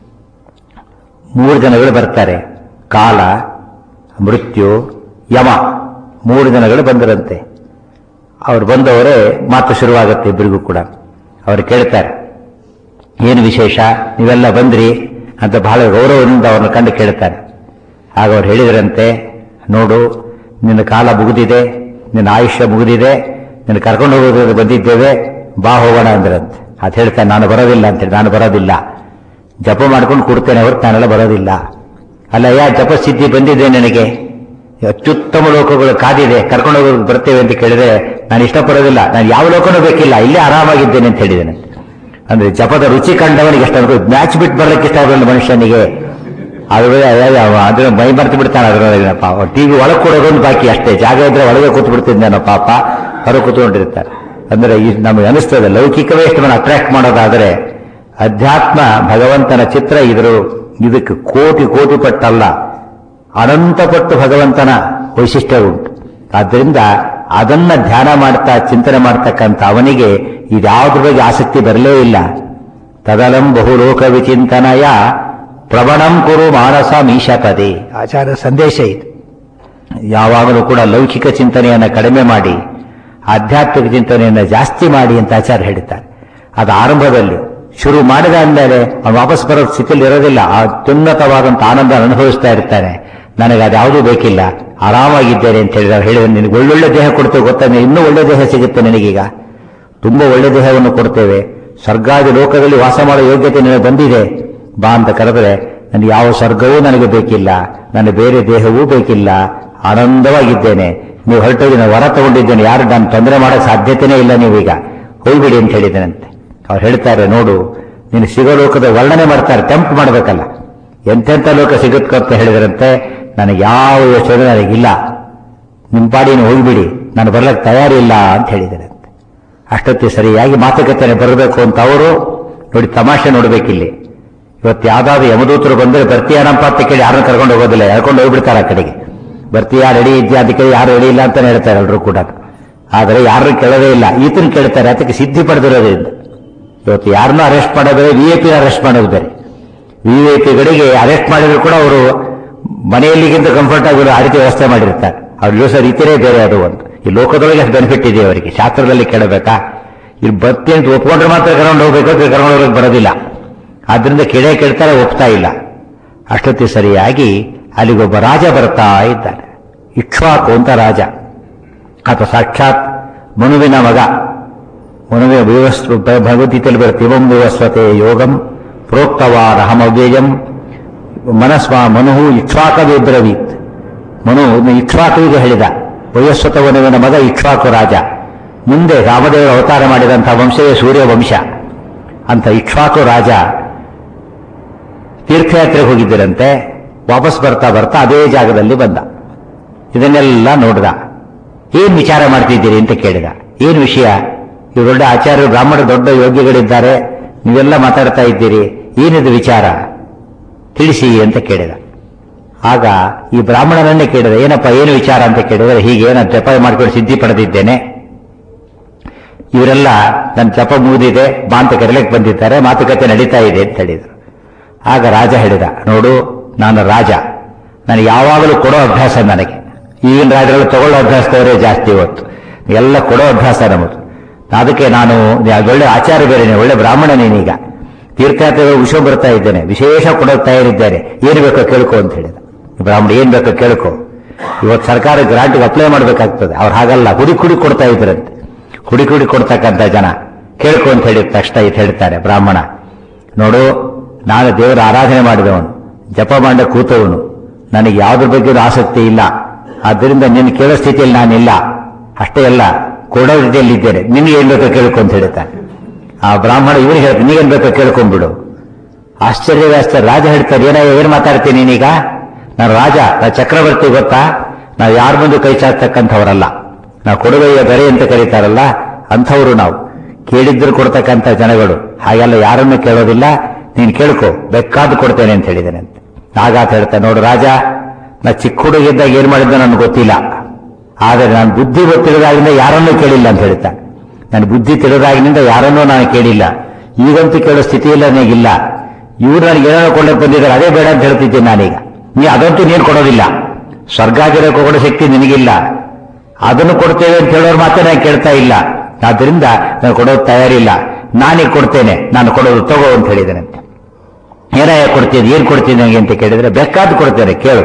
ಮೂರು ಜನಗಳು ಬರ್ತಾರೆ ಕಾಲ ಮೃತ್ಯು ಯಮ ಮೂರು ಜನಗಳು ಬಂದರಂತೆ ಅವ್ರು ಬಂದವರೇ ಮಾತು ಶುರುವಾಗುತ್ತೆ ಇಬ್ಬರಿಗೂ ಕೂಡ ಅವ್ರು ಕೇಳ್ತಾರೆ ಏನು ವಿಶೇಷ ನೀವೆಲ್ಲ ಬಂದ್ರಿ ಅಂತ ಬಹಳ ಗೌರವದಿಂದ ಅವ್ರನ್ನ ಕಂಡು ಕೇಳ್ತಾರೆ ಆಗ ಅವ್ರು ಹೇಳಿದ್ರಂತೆ ನೋಡು ನಿನ್ನ ಕಾಲ ಮುಗಿದಿದೆ ನಿನ್ನ ಆಯುಷ್ಯ ಮುಗಿದಿದೆ ನಿನ್ನ ಕರ್ಕೊಂಡು ಹೋಗೋದು ಬಂದಿದ್ದೇವೆ ಬಾ ಹೋಗೋಣ ಅಂದ್ರಂತೆ ಅದು ಹೇಳ್ತಾನೆ ನಾನು ಬರೋದಿಲ್ಲ ಅಂತೇಳಿ ನಾನು ಬರೋದಿಲ್ಲ ಜಪ ಮಾಡ್ಕೊಂಡು ಕೊಡ್ತೇನೆ ಹೊರತು ನಾನೆಲ್ಲ ಬರೋದಿಲ್ಲ ಅಲ್ಲ ಯಾ ಜಪ ಸಿದ್ಧಿ ಬಂದಿದೆ ನನಗೆ ಅತ್ಯುತ್ತಮ ಲೋಕಗಳು ಕಾದಿದೆ ಕರ್ಕೊಂಡು ಹೋಗೋದು ಬರ್ತೇವೆ ಅಂತ ಕೇಳಿದ್ರೆ ನಾನು ಇಷ್ಟಪಡೋದಿಲ್ಲ ನಾನು ಯಾವ ಲೋಕನೂ ಬೇಕಿಲ್ಲ ಇಲ್ಲೇ ಆರಾಮಾಗಿದ್ದೇನೆ ಅಂತ ಹೇಳಿದ್ದೇನೆ ಅಂದ್ರೆ ಜಪದ ರುಚಿ ಕಂಡವನಿಗೆ ಇಷ್ಟ ಮ್ಯಾಚ್ ಬಿಟ್ಟು ಬರ್ಲಿಕ್ಕೆ ಇಷ್ಟ ಆಗಲ್ಲ ಮನುಷ್ಯನಿಗೆ ಅದು ಅದ್ರ ಮೈ ಮರ್ತು ಬಿಡ್ತಾನೆ ಅದ್ರೊಳಗಿನ ಪಾಪ ಟಿವಿ ಒಳಗೆ ಕೊಡೋದೊಂದು ಬಾಕಿ ಅಷ್ಟೇ ಜಾಗ ಇದ್ರೆ ಒಳಗೆ ಕೂತು ಬಿಡ್ತಿದ್ದಾನೋ ಪಾಪ ಹೊರ ಕೂತ್ಕೊಂಡಿರ್ತಾರೆ ಅಂದ್ರೆ ಈ ನಮಗೆ ಅನಿಸ್ತದೆ ಲೌಕಿಕವೇ ಇಷ್ಟವನ್ನು ಅಟ್ರಾಕ್ಟ್ ಮಾಡೋದಾದ್ರೆ ಅಧ್ಯಾತ್ಮ ಭಗವಂತನ ಚಿತ್ರ ಇದ್ರ ಇದಕ್ಕೆ ಕೋಟಿ ಕೋಟಿ ಪಟ್ಟಲ್ಲ ಅನಂತ ಪಟ್ಟು ಭಗವಂತನ ವೈಶಿಷ್ಟ್ಯ ಉಂಟು ಆದ್ದರಿಂದ ಅದನ್ನ ಧ್ಯಾನ ಮಾಡ್ತಾ ಚಿಂತನೆ ಮಾಡ್ತಕ್ಕಂಥ ಅವನಿಗೆ ಇದ್ಯಾವುದ್ರ ಬಗ್ಗೆ ಆಸಕ್ತಿ ಬರಲೇ ಇಲ್ಲ ತದಲಂ ಬಹುಲೋಕ ವಿಚಿಂತನಯ ಪ್ರವಣಂ ಕುರು ಮಾನಸ ಮೀಶಪದೇ ಆಚಾರ ಸಂದೇಶ ಇದು ಯಾವಾಗಲೂ ಕೂಡ ಲೌಕಿಕ ಚಿಂತನೆಯನ್ನು ಕಡಿಮೆ ಮಾಡಿ ಆಧ್ಯಾತ್ಮಿಕ ಚಿಂತನೆಯನ್ನು ಜಾಸ್ತಿ ಮಾಡಿ ಅಂತ ಆಚಾರ್ಯ ಹೇಳ್ತಾರೆ ಅದು ಆರಂಭದಲ್ಲಿ ಶುರು ಮಾಡಿದ ಅಂದಮೇಲೆ ಅವನು ವಾಪಸ್ ಬರೋ ಸ್ಥಿತಿಯಲ್ಲಿ ಇರೋದಿಲ್ಲ ಆ ಅತ್ಯುನ್ನತವಾದಂಥ ಆನಂದ ಅನುಭವಿಸ್ತಾ ಇರ್ತಾನೆ ನನಗೆ ಅದ್ಯಾವುದೂ ಬೇಕಿಲ್ಲ ಆರಾಮಾಗಿದ್ದೇನೆ ಅಂತ ಹೇಳಿದ ಹೇಳಿದ್ರೆ ನಿನಗೆ ಒಳ್ಳೊಳ್ಳೆ ದೇಹ ಕೊಡ್ತೇವೆ ಗೊತ್ತಾ ನೀನು ಇನ್ನೂ ಒಳ್ಳೆ ದೇಹ ಸಿಗುತ್ತೆ ನಿನಗೀಗ ತುಂಬಾ ಒಳ್ಳೆ ದೇಹವನ್ನು ಕೊಡ್ತೇವೆ ಸ್ವರ್ಗಾದಿ ಲೋಕದಲ್ಲಿ ವಾಸ ಮಾಡೋ ಯೋಗ್ಯತೆ ನಿನಗೆ ಬಂದಿದೆ ಬಾ ಅಂತ ಕರೆದರೆ ನನಗೆ ಯಾವ ಸ್ವರ್ಗವೂ ನನಗೆ ಬೇಕಿಲ್ಲ ನನ್ನ ಬೇರೆ ದೇಹವೂ ಬೇಕಿಲ್ಲ ಆನಂದವಾಗಿದ್ದೇನೆ ನೀವು ಹೊರಟೋಗಿ ನಾನು ವರ ತಗೊಂಡಿದ್ದೇನೆ ಯಾರು ನಾನು ತೊಂದರೆ ಮಾಡೋ ಸಾಧ್ಯತೆನೇ ಇಲ್ಲ ನೀವೀಗ ಹೋಗ್ಬಿಡಿ ಅಂತ ಹೇಳಿದ್ದೇನಂತೆ ಅವ್ರು ಹೇಳ್ತಾರೆ ನೋಡು ನೀನು ಸಿಗೋ ಲೋಕದ ವರ್ಣನೆ ಮಾಡ್ತಾರೆ ಟೆಂಪ್ ಮಾಡಬೇಕಲ್ಲ ಎಂತೆಂಥ ಲೋಕ ಸಿಗುತ್ತೆ ಅಂತ ಹೇಳಿದ್ರಂತೆ ನನಗೆ ಯಾವ ಯೋಚನೆ ನನಗಿಲ್ಲ ನಿಮ್ಮ ಪಾಡಿನ ಹೋಗ್ಬಿಡಿ ನಾನು ಬರ್ಲಕ್ಕೆ ತಯಾರಿಲ್ಲ ಅಂತ ಹೇಳಿದ್ದಾರಂತೆ ಅಷ್ಟೊತ್ತಿ ಸರಿಯಾಗಿ ಮಾತುಕತೆ ಬರಬೇಕು ಅಂತ ಅವರು ನೋಡಿ ತಮಾಷೆ ನೋಡ್ಬೇಕಿಲ್ಲಿ ಇವತ್ತು ಯಾವ್ದಾದ್ರು ಯಮದೂತರು ಬಂದರೆ ಬರ್ತೀಯಾನಪ್ಪ ಅಂತ ಕೇಳಿ ಯಾರನ್ನ ಕರ್ಕೊಂಡು ಹೋಗೋದಿಲ್ಲ ಹೇಳ್ಕೊಂಡು ಹೋಗ್ಬಿಡ್ತಾರೆ ಆ ಕಡೆಗೆ ಬರ್ತೀಯಾ ರೆಡಿ ಇದೆಯಾ ಅಂತ ಕೇಳಿ ಯಾರು ರೆಡಿ ಇಲ್ಲ ಅಂತಾನೆ ಹೇಳ್ತಾರೆ ಎಲ್ಲರೂ ಕೂಡ ಆದರೆ ಯಾರನ್ನು ಕೇಳೋದೇ ಇಲ್ಲ ಈತನ ಕೇಳ್ತಾರೆ ಅದಕ್ಕೆ ಸಿದ್ಧಿ ಪಡೆದಿರೋದ್ರಿಂದ ಇವತ್ತು ಯಾರನ್ನೂ ಅರೆಸ್ಟ್ ಮಾಡೋದೇ ವಿ ಐ ಪಿ ಅರೆಸ್ಟ್ ಮಾಡೋದು ಬೇರೆ ವಿ ಐ ಪಿಗಳಿಗೆ ಅರೆಸ್ಟ್ ಮಾಡಿದ್ರು ಕೂಡ ಅವರು ಮನೆಯಲ್ಲಿಗಿಂತ ಕಂಫರ್ಟ್ ಆಗಿರೋ ಆ ರೀತಿ ವ್ಯವಸ್ಥೆ ಮಾಡಿರ್ತಾರೆ ಅವ್ರು ಇಳಿಸೋ ರೀತಿಯೇ ಬೇರೆ ಅದು ಒಂದು ಈ ಲೋಕದೊಳಗೆ ಅಷ್ಟು ಬೆನಿಫಿಟ್ ಇದೆ ಅವರಿಗೆ ಶಾಸ್ತ್ರದಲ್ಲಿ ಕೇಳಬೇಕಾ ಇಲ್ಲಿ ಬರ್ತಿ ಅಂತ ಒಪ್ಕೊಂಡ್ರೆ ಮಾತ್ರ ಕರ್ಕೊಂಡು ಹೋಗ್ಬೇಕು ಅಂತ ಕರ್ಕೊಂಡು ಹೋಗಕ್ಕೆ ಬರೋದಿಲ್ಲ ಆದ್ರಿಂದ ಕೇಳೇ ಕೇಳ್ತಾರೆ ಒಪ್ತಾ ಇಲ್ಲ ಅಷ್ಟೊತ್ತಿ ಸರಿಯಾಗಿ ಅಲ್ಲಿಗೊಬ್ಬ ರಾಜ ಬರ್ತಾ ಇದ್ದಾನೆ ಇಕ್ಷ್ವಾಕು ಅಂತ ರಾಜ ಆತ ಸಾಕ್ಷಾತ್ ಮನುವಿನ ಮಗ ಮನುವೆ ವಿವಸ್ವ ಭಗವದ್ಗೀತೆಯಲ್ಲಿ ಬರುತ್ತೆ ಇವಂ ವಿವಸ್ವತೆ ಯೋಗಂ ಪ್ರೋಕ್ತವಾನ್ ಅಹಮವ್ಯಯಂ ಮನಸ್ವ ಮನುಹು ಇಕ್ಷ್ವಾಕವಿಬ್ರವೀತ್ ಮನು ಇಕ್ಷ್ವಾಕುವಿಗೆ ಹೇಳಿದ ವಯಸ್ವತ ವನುವಿನ ಮಗ ಇಕ್ಷ್ವಾಕು ರಾಜ ಮುಂದೆ ರಾಮದೇವರು ಅವತಾರ ಮಾಡಿದಂಥ ವಂಶವೇ ಸೂರ್ಯ ವಂಶ ಅಂತ ಇಕ್ಷ್ವಾಕು ರಾಜ ತೀರ್ಥಯಾತ್ರೆಗೆ ಹೋಗಿದ್ದರಂತೆ ವಾಪಸ್ ಬರ್ತಾ ಬರ್ತಾ ಅದೇ ಜಾಗದಲ್ಲಿ ಬಂದ ಇದನ್ನೆಲ್ಲ ನೋಡ್ದ ಏನ್ ವಿಚಾರ ಮಾಡ್ತಿದ್ದೀರಿ ಅಂತ ಕೇಳಿದ ಏನ್ ವಿಷಯ ಇವ್ ದೊಡ್ಡ ಆಚಾರ್ಯರು ಬ್ರಾಹ್ಮಣ ದೊಡ್ಡ ಯೋಗ್ಯಗಳಿದ್ದಾರೆ ನೀವೆಲ್ಲ ಮಾತಾಡ್ತಾ ಇದ್ದೀರಿ ಏನಿದು ವಿಚಾರ ತಿಳಿಸಿ ಅಂತ ಕೇಳಿದ ಆಗ ಈ ಬ್ರಾಹ್ಮಣನನ್ನೇ ಕೇಳಿದ ಏನಪ್ಪ ಏನು ವಿಚಾರ ಅಂತ ಕೇಳಿದರೆ ಹೀಗೆ ನಾನು ಜಪ ಮಾಡ್ಕೊಂಡು ಸಿದ್ಧಿ ಪಡೆದಿದ್ದೇನೆ ಇವರೆಲ್ಲ ನನ್ನ ಜಪ ಮುಗಿದಿದೆ ಬಾ ಅಂತ ಕರೆಯಲಿಕ್ಕೆ ಬಂದಿದ್ದಾರೆ ಮಾತುಕತೆ ನಡೀತಾ ಇದೆ ಅಂತ ಹೇಳಿದರು ಆಗ ರಾಜ ಹೇಳಿದ ನೋಡು ನಾನು ರಾಜ ನನಗೆ ಯಾವಾಗಲೂ ಕೊಡೋ ಅಭ್ಯಾಸ ನನಗೆ ಈಗಿನ ರಾಜರಲ್ಲಿ ತಗೊಳ್ಳೋ ಅಭ್ಯಾಸದವರೇ ಜಾಸ್ತಿ ಇವತ್ತು ಎಲ್ಲ ಕೊಡೋ ಅಭ್ಯಾಸ ನಮ್ಮದು ಅದಕ್ಕೆ ನಾನು ಒಳ್ಳೆ ಆಚಾರ ಬೇರೆ ಒಳ್ಳೆ ಬ್ರಾಹ್ಮಣ ನೀನೀಗ ತೀರ್ಥಯಾತ್ರೆಗಳು ವಿಷಯ ಬರ್ತಾ ಇದ್ದೇನೆ ವಿಶೇಷ ಕೊಡೋಕೆ ತಯಾರಿದ್ದೇನೆ ಏನು ಬೇಕೋ ಕೇಳ್ಕೊ ಅಂತ ಹೇಳಿದ ಬ್ರಾಹ್ಮಣ ಏನ್ ಬೇಕೋ ಕೇಳ್ಕೊ ಇವತ್ತು ಸರ್ಕಾರ ಗ್ರಾಂಟ್ಗೆ ಅಪ್ಲೈ ಮಾಡಬೇಕಾಗ್ತದೆ ಅವ್ರು ಹಾಗಲ್ಲ ಹುಡಿ ಕುಡಿ ಕೊಡ್ತಾ ಇದ್ರಂತೆ ಹುಡಿ ಕುಡಿ ಕೊಡ್ತಕ್ಕಂಥ ಜನ ಕೇಳ್ಕೊ ಅಂತ ಹೇಳಿದ ತಕ್ಷಣ ಇದು ಹೇಳ್ತಾರೆ ಬ್ರಾಹ್ಮಣ ನೋಡು ನಾನು ದೇವರ ಆರಾಧನೆ ಮಾಡಿದವನು ಜಪ ಮಾಡ ಕೂತವನು ನನಗೆ ಯಾವುದ್ರ ಬಗ್ಗೆ ಆಸಕ್ತಿ ಇಲ್ಲ ಆದ್ದರಿಂದ ನಿನ್ನ ಕೇಳೋ ಸ್ಥಿತಿಯಲ್ಲಿ ನಾನಿಲ್ಲ ಅಷ್ಟೇ ಅಲ್ಲ ಕೊಡೋ ರೀತಿಯಲ್ಲಿ ಇದ್ದೇನೆ ನಿನಗೆ ಏನ್ ಬೇಕೋ ಕೇಳ್ಕೊ ಅಂತ ಹೇಳ್ತಾನೆ ಆ ಬ್ರಾಹ್ಮಣ ಇವನಿಗೆ ಹೇಳ್ತಾನೆ ನೀಗೇನ್ ಬೇಕೋ ಕೇಳ್ಕೊಂಡ್ಬಿಡು ಆಶ್ಚರ್ಯವ್ಯಾಸ್ತ ರಾಜ ಹೇಳ್ತಾರೆ ಏನ ಏನ್ ಮಾತಾಡ್ತೀನಿ ನೀನೀಗ ನಾನು ರಾಜ ನಾ ಚಕ್ರವರ್ತಿ ಗೊತ್ತಾ ನಾವು ಯಾರ ಮುಂದೆ ಕೈ ಚಾಚತಕ್ಕಂಥವರಲ್ಲ ನಾವು ಕೊಡುಗೆಯ ಬೆರೆ ಅಂತ ಕರೀತಾರಲ್ಲ ಅಂಥವರು ನಾವು ಕೇಳಿದ್ರು ಕೊಡ್ತಕ್ಕಂಥ ಜನಗಳು ಹಾಗೆಲ್ಲ ಯಾರನ್ನು ಕೇಳೋದಿಲ್ಲ ನೀನು ಕೇಳ್ಕೊ ಬೇಕಾದ್ದು ಕೊಡ್ತೇನೆ ಅಂತ ಹೇಳಿದ್ದೇನೆ ಅಂತ ಆಗಾತ ಹೇಳ್ತಾನೆ ನೋಡು ರಾಜ ನಾ ಚಿಕ್ಕ ಹುಡುಗಿದ್ದಾಗ ಏನ್ ಮಾಡಿದ್ದ ನನಗೆ ಗೊತ್ತಿಲ್ಲ ಆದರೆ ನಾನು ಬುದ್ಧಿ ಗೊತ್ತಿರೋದಾಗಿಂದ ಯಾರನ್ನೂ ಕೇಳಿಲ್ಲ ಅಂತ ಹೇಳ್ತಾನೆ ನನ್ನ ಬುದ್ಧಿ ತಿಳಿದಾಗಿನಿಂದ ಯಾರನ್ನೂ ನಾನು ಕೇಳಿಲ್ಲ ಈಗಂತೂ ಕೇಳೋ ಸ್ಥಿತಿಯಲ್ಲಿ ನನಗಿಲ್ಲ ಇವ್ರು ನನಗೆ ಏನೋ ಕೊಳ್ಳಕ್ಕೆ ಬಂದಿದ್ದಾರೆ ಅದೇ ಬೇಡ ಅಂತ ಹೇಳ್ತಿದ್ದೀನಿ ನಾನೀಗ ನೀ ಅದಂತೂ ನೀನು ಕೊಡೋದಿಲ್ಲ ಸ್ವರ್ಗಾಗಿರೋಕೆ ಕೊಡೋ ಶಕ್ತಿ ನಿನಗಿಲ್ಲ ಅದನ್ನು ಕೊಡ್ತೇವೆ ಅಂತ ಹೇಳೋರು ಮಾತ್ರ ನಾನು ಕೇಳ್ತಾ ಇಲ್ಲ ಆದ್ರಿಂದ ನಾನು ಕೊಡೋದು ತಯಾರಿಲ್ಲ ನಾನೀಗ ಕೊಡ್ತೇನೆ ನಾನು ಕೊಡೋದು ತಗೋ ಅಂತ ಹೇಳಿದ್ದೇನಂತೆ ಏನಾಯ ಕೊಡ್ತೀನಿ ಏನ್ ಕೊಡ್ತೀನಿ ನನಗೆ ಅಂತ ಕೇಳಿದ್ರೆ ಬೇಕಾದ್ದು ಕೊಡ್ತೇನೆ ಕೇಳು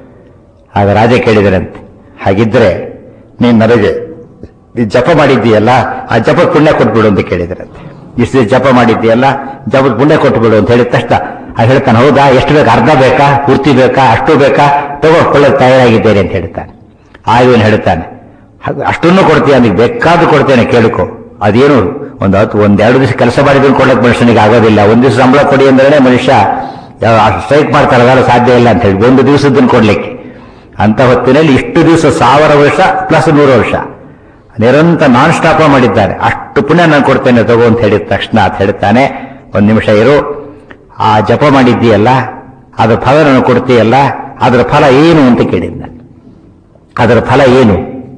ಆಗ ರಾಜ ಕೇಳಿದರಂತೆ ಹಾಗಿದ್ರೆ ನೀನ್ ನನಗೆ ಈ ಜಪ ಮಾಡಿದ್ದೀಯಲ್ಲ ಆ ಜಪ ಪುಣ್ಯ ಕೊಟ್ಬಿಡು ಅಂತ ಕೇಳಿದರಂತೆ ಇಷ್ಟು ಜಪ ಮಾಡಿದ್ದೀಯಲ್ಲ ಜಪದ ಪುಣ್ಯ ಕೊಟ್ಬಿಡು ಅಂತ ಹೇಳಿದ ತಕ್ಷಣ ಆ ಹೇಳ್ತಾನೆ ಹೌದಾ ಎಷ್ಟು ಬೇಕಾ ಅರ್ಧ ಬೇಕಾ ಪೂರ್ತಿ ಬೇಕಾ ಅಷ್ಟು ಬೇಕಾ ತಗೋ ಕೊಳ್ಳಕ್ಕೆ ತಯಾರಾಗಿದ್ದೇನೆ ಅಂತ ಹೇಳ್ತಾನೆ ಆ ಇವನು ಹೇಳ್ತಾನೆ ಹಾಗೆ ಅಷ್ಟನ್ನು ಕೊಡ್ತೀಯ ನನಗೆ ಬೇಕಾದ್ದು ಕೊಡ್ತೇನೆ ಕೇಳ್ಕೊ ಅದೇನು ಒಂದು ಹತ್ತು ಒಂದೆರಡು ದಿವಸ ಕೆಲಸ ಮಾಡಿದ್ರು ಕೊಡಕ್ಕೆ ಮನುಷ್ಯನಿಗೆ ಆಗೋದಿಲ್ಲ ಒಂದು ದಿವಸ ಸಂಬಳ ಕೊಡಿ ಅಂದ್ರೆ ಮನುಷ್ಯ ಸ್ಟ್ರೈಕ್ ಮಾಡ್ತಾರೆ ಅದೆಲ್ಲ ಸಾಧ್ಯ ಇಲ್ಲ ಅಂತ ಹೇಳಿ ಒಂದು ದಿವಸದನ್ನು ಕೊಡ್ಲಿಕ್ಕೆ ಅಂತ ಹೊತ್ತಿನಲ್ಲಿ ಇಷ್ಟು ದಿವಸ ಸಾವಿರ ವರ್ಷ ಪ್ಲಸ್ ನೂರು ವರ್ಷ ನಿರಂತರ ನಾನ್ ಸ್ಟಾಪ ಮಾಡಿದ್ದಾರೆ ಅಷ್ಟು ಪುಣ್ಯ ನಾನು ಕೊಡ್ತೇನೆ ತಗೋ ಅಂತ ಹೇಳಿದ ತಕ್ಷಣ ಅಂತ ಹೇಳ್ತಾನೆ ಒಂದು ನಿಮಿಷ ಇರು ಆ ಜಪ ಮಾಡಿದ್ದೀಯಲ್ಲ ಅದರ ಫಲ ನಾನು ಕೊಡ್ತೀಯಲ್ಲ ಅದರ ಫಲ ಏನು ಅಂತ ಕೇಳಿದ್ದ ಅದರ ಫಲ ಏನು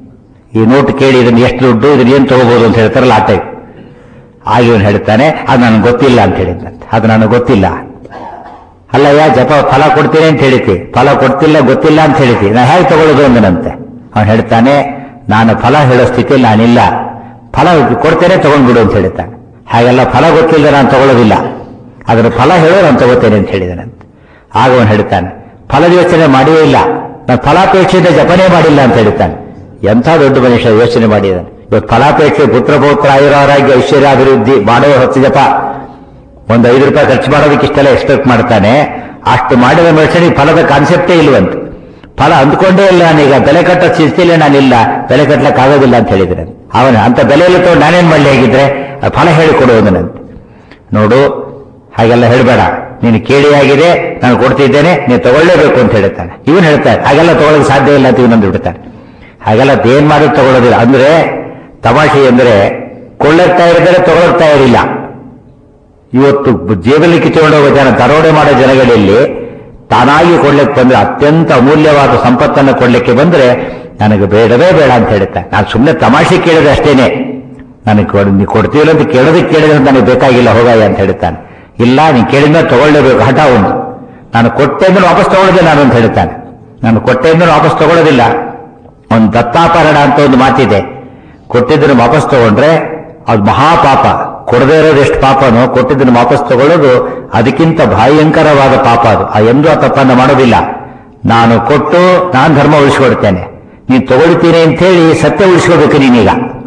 ಈ ನೋಟ್ ಕೇಳಿ ಇದನ್ನ ಎಷ್ಟು ದುಡ್ಡು ಇದನ್ನ ಏನು ತಗೋಬಹುದು ಅಂತ ಹೇಳ್ತಾರಲ್ಲ ಆ ಟೈಪ್ ಆಗ ಇವನು ಹೇಳ್ತಾನೆ ಅದು ನನಗೆ ಗೊತ್ತಿಲ್ಲ ಅಂತ ಹೇಳಿದ್ದಂತೆ ಅದು ನನಗೆ ಗೊತ್ತಿಲ್ಲ ಅಲ್ಲಯ್ಯ ಜಪ ಫಲ ಕೊಡ್ತೀನಿ ಅಂತ ಹೇಳಿತಿ ಫಲ ಕೊಡ್ತಿಲ್ಲ ಗೊತ್ತಿಲ್ಲ ಅಂತ ಹೇಳಿತಿ ನಾ ಹೇಗೆ ತಗೊಳ್ಳೋದು ಅಂದನಂತೆ ಅವನು ಹೇಳ್ತಾನೆ ನಾನು ಫಲ ಹೇಳೋ ಸ್ಥಿತಿಯಲ್ಲಿ ನಾನಿಲ್ಲ ಫಲ ಕೊಡ್ತೇನೆ ತಗೊಂಡ್ಬಿಡು ಅಂತ ಹೇಳ್ತಾನೆ ಹಾಗೆಲ್ಲ ಫಲ ಗೊತ್ತಿಲ್ಲದೆ ನಾನು ತಗೊಳ್ಳೋದಿಲ್ಲ ಅದರ ಫಲ ಹೇಳೋ ನಾನು ತಗೋತೇನೆ ಅಂತ ಹೇಳಿದನಂತೆ ಆಗ ಅವನು ಹೇಳ್ತಾನೆ ಫಲದ ಯೋಚನೆ ಮಾಡಿಯೇ ಇಲ್ಲ ನಾನು ಫಲಾಪೇಕ್ಷೆಯಿಂದ ಜಪನೇ ಮಾಡಿಲ್ಲ ಅಂತ ಹೇಳ್ತಾನೆ ಎಂಥ ದೊಡ್ಡ ಮನುಷ್ಯ ಯೋಚನೆ ಮಾಡಿದ್ದಾನೆ ಇವತ್ತು ಫಲಾಪೇಕ್ಷೆ ಪುತ್ರ ಪೌತ್ರ ಆಯುರಾರೋಗ್ಯ ಐಶ್ವರ್ಯ ಅಭಿವೃದ್ಧಿ ಮಾಡೋ ಹೊತ್ತು ಜಪ ಒಂದು ಐದು ರೂಪಾಯಿ ಖರ್ಚು ಮಾಡೋದಕ್ಕೆ ಇಷ್ಟೆಲ್ಲ ಎಕ್ಸ್ಪೆಕ್ಟ್ ಮಾಡ್ತಾನೆ ಅಷ್ಟು ಮಾಡಿದ ಮನುಷ್ಯನಿಗೆ ಫಲದ ಕಾನ್ಸೆಪ್ಟೇ ಇಲ್ವಂತೆ ಫಲ ಅಂದ್ಕೊಂಡೇ ಇಲ್ಲ ನಾನೀಗ ಬೆಲೆ ಕಟ್ಟೋ ಸ್ಥಿತಿಯಲ್ಲಿ ನಾನಿಲ್ಲ ಬೆಲೆ ಕಟ್ಟಲಿಕ್ಕೆ ಆಗೋದಿಲ್ಲ ಅಂತ ಹೇಳಿದ್ರೆ ಅವನು ಅಂತ ಬೆಲೆಯಲ್ಲಿ ತಗೊಂಡು ನಾನೇನ್ ಮಾಡಲಿ ಹೇಗಿದ್ರೆ ಆ ಫಲ ಹೇಳಿಕೊಡುವುದನಂತೆ ನೋಡು ಹಾಗೆಲ್ಲ ಹೇಳಬೇಡ ನೀನು ಕೇಳಿಯಾಗಿದೆ ನಾನು ಕೊಡ್ತಿದ್ದೇನೆ ನೀನು ತಗೊಳ್ಳೇಬೇಕು ಅಂತ ಹೇಳ್ತಾನೆ ಇವನು ಹೇಳ್ತಾನೆ ಹಾಗೆಲ್ಲ ತಗೊಳ್ಳೋಕೆ ಸಾಧ್ಯ ಇಲ್ಲ ಅಂತ ಇವನೊಂದು ಬಿಡ್ತಾನೆ ಹಾಗೆಲ್ಲ ಏನ್ ಮಾಡೋದು ತಗೊಳ್ಳೋದಿಲ್ಲ ಅಂದ್ರೆ ತಮಾಷೆ ಅಂದ್ರೆ ಕೊಳ್ಳಕ್ತಾ ಇರಿದ್ರೆ ತಗೊಳ್ತಾ ಇರಲಿಲ್ಲ ಇವತ್ತು ಜೇಬಲ್ಲಿ ಕಿತ್ಕೊಂಡು ಹೋಗೋ ಜನ ದರೋಡೆ ಮಾಡೋ ಜನಗಳಲ್ಲಿ ತಾನಾಗಿ ಕೊಡ್ಲಿಕ್ಕೆ ಬಂದ್ರೆ ಅತ್ಯಂತ ಅಮೂಲ್ಯವಾದ ಸಂಪತ್ತನ್ನು ಕೊಡ್ಲಿಕ್ಕೆ ಬಂದ್ರೆ ನನಗೆ ಬೇಡವೇ ಬೇಡ ಅಂತ ಹೇಳುತ್ತೆ ನಾನು ಸುಮ್ಮನೆ ತಮಾಷೆ ಕೇಳಿದೆ ಅಷ್ಟೇನೆ ನನಗೆ ಕೊಡ್ ನೀ ಕೊಡ್ತೀವಿಲ್ಲ ಅಂತ ಕೇಳೋದಕ್ಕೆ ಕೇಳಿದ್ರೆ ನನಗೆ ಬೇಕಾಗಿಲ್ಲ ಹೋಗಾಯ ಅಂತ ಹೇಳ್ತಾನೆ ಇಲ್ಲ ನೀನು ಕೇಳಿದ್ಮೇಲೆ ತಗೊಳ್ಳೇಬೇಕು ಹಠ ಒಂದು ನಾನು ಕೊಟ್ಟೆ ಅಂದ್ರೆ ವಾಪಸ್ ತಗೊಳ್ಳೋದೇ ನಾನು ಅಂತ ಹೇಳ್ತಾನೆ ನಾನು ಕೊಟ್ಟೆ ಅಂದ್ರೆ ವಾಪಸ್ ತಗೊಳ್ಳೋದಿಲ್ಲ ಒಂದು ದತ್ತಾಪರಣ ಅಂತ ಒಂದು ಮಾತಿದೆ ಕೊಟ್ಟಿದ್ದನ್ನು ವಾಪಸ್ ತಗೊಂಡ್ರೆ ಅದು ಮಹಾಪಾಪ ಕೊಡದೇ ಇರೋದು ಎಷ್ಟು ಪಾಪನೋ ಕೊಟ್ಟಿದ್ದನ್ನು ವಾಪಸ್ ತಗೊಳ್ಳೋದು ಅದಕ್ಕಿಂತ ಭಯಂಕರವಾದ ಪಾಪ ಅದು ಆ ಎಂದೂ ಆ ತಪ್ಪನ್ನು ಮಾಡೋದಿಲ್ಲ ನಾನು ಕೊಟ್ಟು ನಾನು ಧರ್ಮ ಉಳಿಸ್ಕೊಡ್ತೇನೆ ನೀನು ತಗೊಳ್ತೀನಿ ಅಂತ ಹೇಳಿ ಸತ್ಯ ಉಳಿಸ್ಕೋಬೇಕು ನೀನೀಗ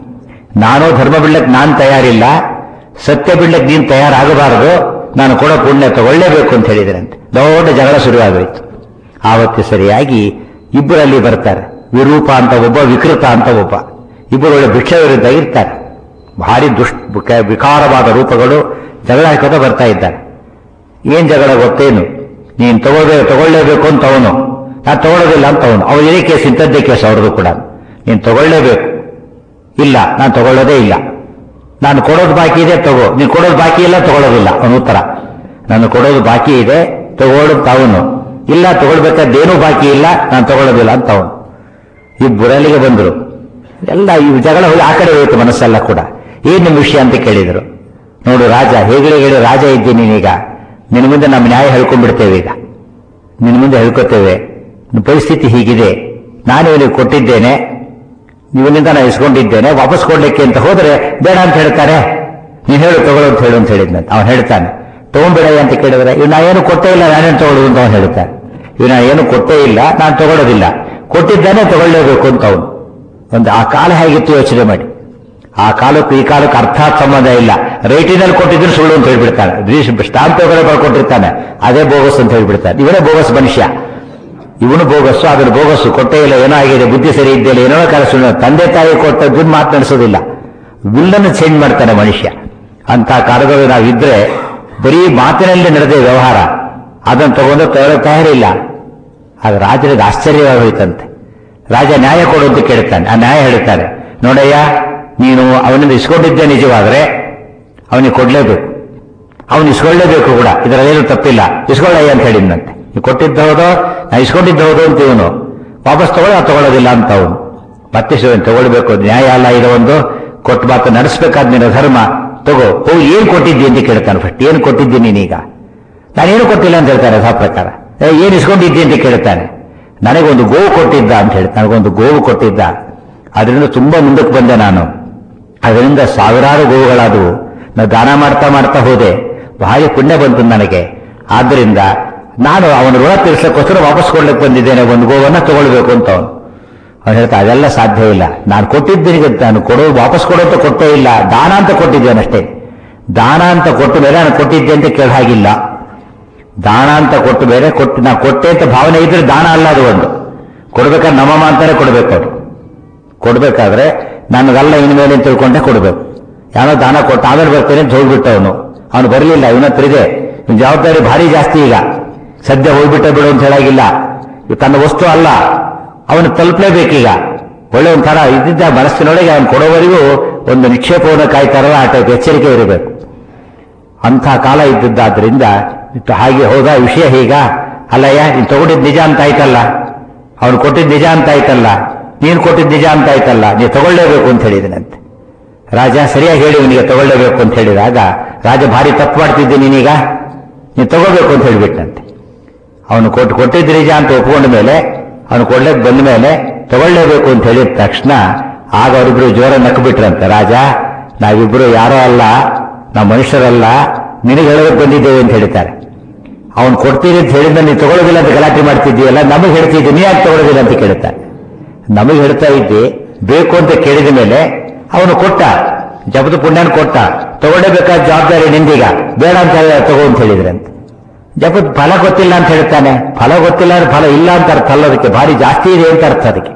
ನಾನು ಧರ್ಮ ಬಿಡ್ಲಕ್ಕೆ ನಾನು ತಯಾರಿಲ್ಲ ಸತ್ಯ ಬಿಡ್ಲಕ್ಕೆ ನೀನು ತಯಾರಾಗಬಾರದು ನಾನು ಕೊಡೋ ಪುಣ್ಯ ತಗೊಳ್ಳೇಬೇಕು ಅಂತ ಹೇಳಿದ್ರಂತೆ ದೊಡ್ಡ ಜಗಳ ಶುರುವಾಗೋಯ್ತು ಆವತ್ತು ಸರಿಯಾಗಿ ಇಬ್ಬರಲ್ಲಿ ಬರ್ತಾರೆ ವಿರೂಪ ಅಂತ ಒಬ್ಬ ವಿಕೃತ ಅಂತ ಒಬ್ಬ ಇಬ್ಬರು ಒಳ್ಳೆ ಭಿಕ್ಷೆ ವಿರುದ್ಧ ಇರ್ತಾರೆ ಭಾರಿ ದುಷ್ಟ ವಿಕ- ವಿಕಾರವಾದ ರೂಪಗಳು ಜಗಳ ಹಾಕೋತ ಬರ್ತಾ ಇದ್ದಾರೆ ಏನ್ ಜಗಳ ಗೊತ್ತೇನು ನೀನ್ ತಗೋಬೇಕು ತಗೊಳ್ಳೇಬೇಕು ಅಂತ ಅವನು ನಾನು ತಗೊಳ್ಳೋದಿಲ್ಲ ಅಂತ ಅವನು ಅವನು ಇದೇ ಕೇಸ್ ಇಂಥದ್ದೇ ಕೇಸ್ ಅವ್ರದ್ದು ಕೂಡ ನೀನ್ ತಗೊಳ್ಳೇಬೇಕು ಇಲ್ಲ ನಾನು ತಗೊಳ್ಳೋದೇ ಇಲ್ಲ ನಾನು ಕೊಡೋದು ಬಾಕಿ ಇದೆ ತಗೋ ನೀನು ಕೊಡೋದು ಬಾಕಿ ಇಲ್ಲ ತಗೊಳ್ಳೋದಿಲ್ಲ ಅವನ ಉತ್ತರ ನಾನು ಕೊಡೋದು ಬಾಕಿ ಇದೆ ತಗೊಳ್ಳೋದು ಅವನು ಇಲ್ಲ ತಗೊಳ್ಬೇಕಾದ್ದೇನೂ ಬಾಕಿ ಇಲ್ಲ ನಾನು ತಗೊಳ್ಳೋದಿಲ್ಲ ಅಂತ ಅವನು ಇಬ್ಬರಲ್ಲಿಗೆ ಬಂದರು ಎಲ್ಲ ಈ ಜಗಳ ಹೋಗಿ ಆ ಕಡೆ ಹೋಯಿತು ಮನಸ್ಸೆಲ್ಲ ಕೂಡ ಏನ್ ನಿಮ್ಮ ವಿಷಯ ಅಂತ ಕೇಳಿದರು ನೋಡು ರಾಜ ಹೇಗೆ ಹೇಳಿ ರಾಜ ಇದ್ದೀನಿ ನೀನೀಗ ನಿನ್ನ ಮುಂದೆ ನಮ್ಮ ನ್ಯಾಯ ಹೇಳ್ಕೊಂಡ್ಬಿಡ್ತೇವೆ ಈಗ ನಿನ್ನ ಮುಂದೆ ಹೇಳ್ಕೊತೇವೆ ನಿನ್ನ ಪರಿಸ್ಥಿತಿ ಹೀಗಿದೆ ನಾನು ಇವನಿಗೆ ಕೊಟ್ಟಿದ್ದೇನೆ ಇವನಿಂದ ನಾನು ಇಸ್ಕೊಂಡಿದ್ದೇನೆ ವಾಪಸ್ ಕೊಡ್ಲಿಕ್ಕೆ ಅಂತ ಹೋದ್ರೆ ಬೇಡ ಅಂತ ಹೇಳ್ತಾರೆ ನೀನು ಹೇಳು ತಗೊಳ್ಳೋ ಅಂತ ಹೇಳು ಅಂತ ಹೇಳಿದ್ನಂತ ಅವನು ಹೇಳ್ತಾನೆ ತಗೊಂಡ್ಬೇಡ ಅಂತ ಕೇಳಿದ್ರೆ ಇವ್ ನಾ ಏನು ಕೊಟ್ಟೇ ಇಲ್ಲ ನಾನೇನು ತಗೊಳ್ಳೋದು ಅಂತ ಅವನು ಹೇಳ್ತಾನೆ ಇವ್ ನಾ ಏನು ಕೊಟ್ಟೇ ಇಲ್ಲ ನಾನು ತಗೊಳ್ಳೋದಿಲ್ಲ ಕೊಟ್ಟಿದ್ದಾನೆ ತಗೊಳ್ಳೇಬೇಕು ಅಂತ ಅವನು ಒಂದು ಆ ಕಾಲ ಹೇಗಿತ್ತು ಯೋಚನೆ ಮಾಡಿ ಆ ಕಾಲಕ್ಕೂ ಈ ಕಾಲಕ್ಕೆ ಅರ್ಥಾತ್ ಸಂಬಂಧ ಇಲ್ಲ ರೇಟಿನಲ್ಲಿ ಕೊಟ್ಟಿದ್ರು ಸುಳ್ಳು ಅಂತ ಹೇಳ್ಬಿಡ್ತಾನೆ ಸ್ಟಾಂಪ್ ಪೇಪರ್ ಬರ್ಕೊಟ್ಟಿರ್ತಾನೆ ಅದೇ ಬೋಗಸ್ ಅಂತ ಹೇಳ್ಬಿಡ್ತಾನೆ ಇವನೇ ಬೋಗಸ್ ಮನುಷ್ಯ ಇವನು ಬೋಗಸ್ಸು ಅದನ್ನು ಬೋಗಸ್ಸು ಕೊಟ್ಟೇ ಇಲ್ಲ ಏನೋ ಆಗಿದೆ ಬುದ್ಧಿ ಸರಿ ಇದ್ದಿಲ್ಲ ಏನೋ ಕನಸು ತಂದೆ ತಾಯಿ ಕೊಟ್ಟದ್ದು ಮಾತನಾಡಿಸೋದಿಲ್ಲ ವಿಲ್ಲನ್ನು ಚೇಂಜ್ ಮಾಡ್ತಾನೆ ಮನುಷ್ಯ ಅಂತ ಕಾಲದಲ್ಲಿ ನಾವಿದ್ರೆ ಬರೀ ಮಾತಿನಲ್ಲಿ ನಡೆದ ವ್ಯವಹಾರ ಅದನ್ನು ತಗೊಂಡು ತಗೊಳ್ಳೋ ತಯಾರಿಲ್ಲ ಆಗ ರಾಜನಿಗೆ ಆಶ್ಚರ್ಯವಾಗೋಯ್ತಂತೆ ರಾಜ ನ್ಯಾಯ ಕೊಡು ಅಂತ ಕೇಳ್ತಾನೆ ಆ ನ್ಯಾಯ ಹೇಳ್ತಾನೆ ನೋಡಯ್ಯ ನೀನು ಅವನಿಂದ ಇಸ್ಕೊಂಡಿದ್ದೆ ನಿಜವಾದ್ರೆ ಅವನಿಗೆ ಕೊಡ್ಲೇಬೇಕು ಅವನು ಇಸ್ಕೊಳ್ಳೇಬೇಕು ಕೂಡ ಇದರಲ್ಲೇನು ತಪ್ಪಿಲ್ಲ ಇಸ್ಕೊಳ್ಳಯ್ಯ ಅಂತ ಹೇಳಿದ್ನಂತೆ ನೀವು ಕೊಟ್ಟಿದ್ದ ಹೌದೋ ನಾ ಇಸ್ಕೊಂಡಿದ್ದ ಹೌದು ಅಂತ ಇವನು ವಾಪಸ್ ತಗೊಳ್ಳಿ ಅದು ತಗೊಳ್ಳೋದಿಲ್ಲ ಅಂತ ಅವನು ಮತ್ತೆ ಶಿವನ್ ತಗೊಳ್ಬೇಕು ನ್ಯಾಯ ಅಲ್ಲ ಇದು ಒಂದು ಕೊಟ್ಟು ಮಾತು ನಡೆಸಬೇಕಾದ ನಿನ್ನ ಧರ್ಮ ತಗೋ ಹೋಗಿ ಏನ್ ಕೊಟ್ಟಿದ್ದಿ ಅಂತ ಕೇಳ್ತಾನೆ ಫಸ್ಟ್ ಏನ್ ಕೊಟ್ಟಿದ್ದೀನಿ ನೀನೀಗ ನಾನೇನು ಕೊಟ್ಟಿಲ್ಲ ಅಂತ ಹೇಳ್ತಾನೆ ಯಥಾ ಪ್ರಕಾರ ಏ, ಏನ್ ಇಸ್ಕೊಂಡಿದ್ದಿ ಅಂತ ಕೇಳ್ತಾನೆ ನನಗೊಂದು ಗೋವು ಕೊಟ್ಟಿದ್ದ ಅಂತ ಹೇಳಿ ನನಗೊಂದು ಗೋವು ಕೊಟ್ಟಿದ್ದ ಅದರಿಂದ ತುಂಬಾ ಮುಂದಕ್ಕೆ ಬಂದೆ ನಾನು ಅದರಿಂದ ಸಾವಿರಾರು ಗೋವುಗಳಾದವು ನಾನು ದಾನ ಮಾಡ್ತಾ ಮಾಡ್ತಾ ಹೋದೆ ಭಾರಿ ಪುಣ್ಯ ಬಂತು ನನಗೆ ಆದ್ದರಿಂದ ನಾನು ಅವನ ಋಣ ತೀರ್ಸಕ್ಕೋಸ್ಕರ ವಾಪಸ್ ಕೊಡ್ಲಿಕ್ಕೆ ಬಂದಿದ್ದೇನೆ ಒಂದು ಗೋವನ್ನ ತಗೊಳ್ಬೇಕು ಅಂತ ಅವನು ಅವನು ಹೇಳ್ತಾ ಅದೆಲ್ಲ ಸಾಧ್ಯ ಇಲ್ಲ ನಾನು ಕೊಟ್ಟಿದ್ದೀನಿ ನಾನು ಕೊಡೋ ವಾಪಸ್ ಕೊಡೋಂತ ಕೊಟ್ಟೇ ಇಲ್ಲ ದಾನ ಅಂತ ಕೊಟ್ಟಿದ್ದೇನೆ ಅಷ್ಟೇ ದಾನ ಅಂತ ಕೊಟ್ಟು ಮೇಲೆ ನಾನು ಕೊಟ್ಟಿದ್ದೆ ಅಂತ ಕೇಳ ಹಾಗಿಲ್ಲ ದಾನ ಅಂತ ಕೊಟ್ಟು ಬೇರೆ ಕೊಟ್ಟು ನಾ ಕೊಟ್ಟೆ ಅಂತ ಭಾವನೆ ಇದ್ರೆ ದಾನ ಅಲ್ಲ ಅದು ಒಂದು ಕೊಡ್ಬೇಕಾದ್ರೆ ನಮ್ಮಮ್ಮ ಅಂತಾನೆ ಕೊಡ್ಬೇಕು ಅವ್ರು ಕೊಡ್ಬೇಕಾದ್ರೆ ನನಗಲ್ಲ ಇನ್ಮೇಲೆ ಅಂತ ತಿಳ್ಕೊಂಡೆ ಕೊಡ್ಬೇಕು ಯಾರೋ ದಾನ ಕೊಟ್ಟು ಆಮೇಲೆ ಬರ್ತೇನೆ ಅಂತ ಹೋಗ್ಬಿಟ್ಟ ಅವನು ಅವನು ಬರಲಿಲ್ಲ ಇವನ ಹತ್ರ ಇದೆ ಇವ್ನ ಜವಾಬ್ದಾರಿ ಭಾರಿ ಜಾಸ್ತಿ ಈಗ ಸದ್ಯ ಹೋಗ್ಬಿಟ್ಟ ಬಿಡು ಅಂತ ಹೇಳಾಗಿಲ್ಲ ಇದು ತನ್ನ ವಸ್ತು ಅಲ್ಲ ಅವನು ತಲುಪಲೇಬೇಕೀಗ ಒಳ್ಳೆ ಒಂಥರ ಇದ್ದಿದ್ದ ಮನಸ್ಸಿನೊಳಗೆ ಅವನು ಕೊಡೋವರೆಗೂ ಒಂದು ನಿಕ್ಷೇಪವನ್ನು ಕಾಯ್ತಾರಲ್ಲ ಆ ಟೈಪ್ ಎಚ್ಚರಿಕೆ ಇರಬೇಕು ಅಂಥ ಕಾಲ ಇದ್ದದ್ದಾದ್ರಿಂದ ಇತ್ತು ಹಾಗೆ ಹೋದ ವಿಷಯ ಹೀಗ ಅಲ್ಲಯ್ಯ ನೀನು ತಗೊಂಡಿದ್ ನಿಜ ಅಂತ ಆಯ್ತಲ್ಲ ಅವನು ಕೊಟ್ಟಿದ್ ನಿಜ ಅಂತ ಆಯ್ತಲ್ಲ ನೀನು ಕೊಟ್ಟಿದ್ ನಿಜ ಅಂತ ಆಯ್ತಲ್ಲ ನೀವು ತಗೊಳ್ಳೇಬೇಕು ಅಂತ ಹೇಳಿದನಂತೆ ರಾಜ ಸರಿಯಾಗಿ ಹೇಳಿ ಇವನಿಗೆ ತಗೊಳ್ಳೇಬೇಕು ಅಂತ ಹೇಳಿದಾಗ ರಾಜ ಭಾರಿ ತಪ್ಪು ಮಾಡ್ತಿದ್ದೆ ನೀನೀಗ ನೀನು ತಗೋಬೇಕು ಅಂತ ಹೇಳಿಬಿಟ್ಟಂತೆ ಅವನು ಕೊಟ್ಟು ಕೊಟ್ಟಿದ್ದು ನಿಜ ಅಂತ ಒಪ್ಕೊಂಡ ಮೇಲೆ ಅವನು ಕೊಡ್ಲಿಕ್ಕೆ ಬಂದ ಮೇಲೆ ತಗೊಳ್ಳೇಬೇಕು ಅಂತ ಹೇಳಿದ ತಕ್ಷಣ ಆಗ ಅವರಿಬ್ರು ಜೋರ ನಕ್ಬಿಟ್ರಂತೆ ರಾಜ ನಾವಿಬ್ರು ಯಾರೋ ಅಲ್ಲ ನಾವು ಮನುಷ್ಯರಲ್ಲ ನಿನಗೆ ಹೇಳೋದಕ್ಕೆ ಬಂದಿದ್ದೇವೆ ಅಂತ ಹೇಳ್ತಾರೆ ಅವನು ಕೊಡ್ತೀನಿ ಅಂತ ಹೇಳಿದ ನೀನು ತಗೊಳ್ಳೋದಿಲ್ಲ ಅಂತ ಗಲಾಟೆ ಮಾಡ್ತಿದ್ದೀಯಲ್ಲ ನಮಗೆ ಹೇಳ್ತಿದ್ದೆ ನೀ ಯಾಕೆ ತಗೊಳ್ಳೋದಿಲ್ಲ ಅಂತ ಕೇಳ್ತಾನೆ ನಮಗೆ ಹೇಳ್ತಾ ಇದ್ದಿ ಬೇಕು ಅಂತ ಕೇಳಿದ ಮೇಲೆ ಅವನು ಕೊಟ್ಟ ಜಪದ ಪುಣ್ಯನ ಕೊಟ್ಟ ತಗೊಳ್ಳೇಬೇಕಾದ ಜವಾಬ್ದಾರಿ ನಿಂದೀಗ ಬೇಡ ಅಂತ ಹೇಳಿ ತಗೋ ಅಂತ ಹೇಳಿದ್ರೆ ಅಂತ ಜಪದ ಫಲ ಗೊತ್ತಿಲ್ಲ ಅಂತ ಹೇಳ್ತಾನೆ ಫಲ ಗೊತ್ತಿಲ್ಲ ಅಂದ್ರೆ ಫಲ ಇಲ್ಲ ಅಂತ ಅರ್ಥ ಅಲ್ಲ ಅದಕ್ಕೆ ಭಾರಿ ಜಾಸ್ತಿ ಇದೆ ಅಂತ ಅರ್ಥ ಅದಕ್ಕೆ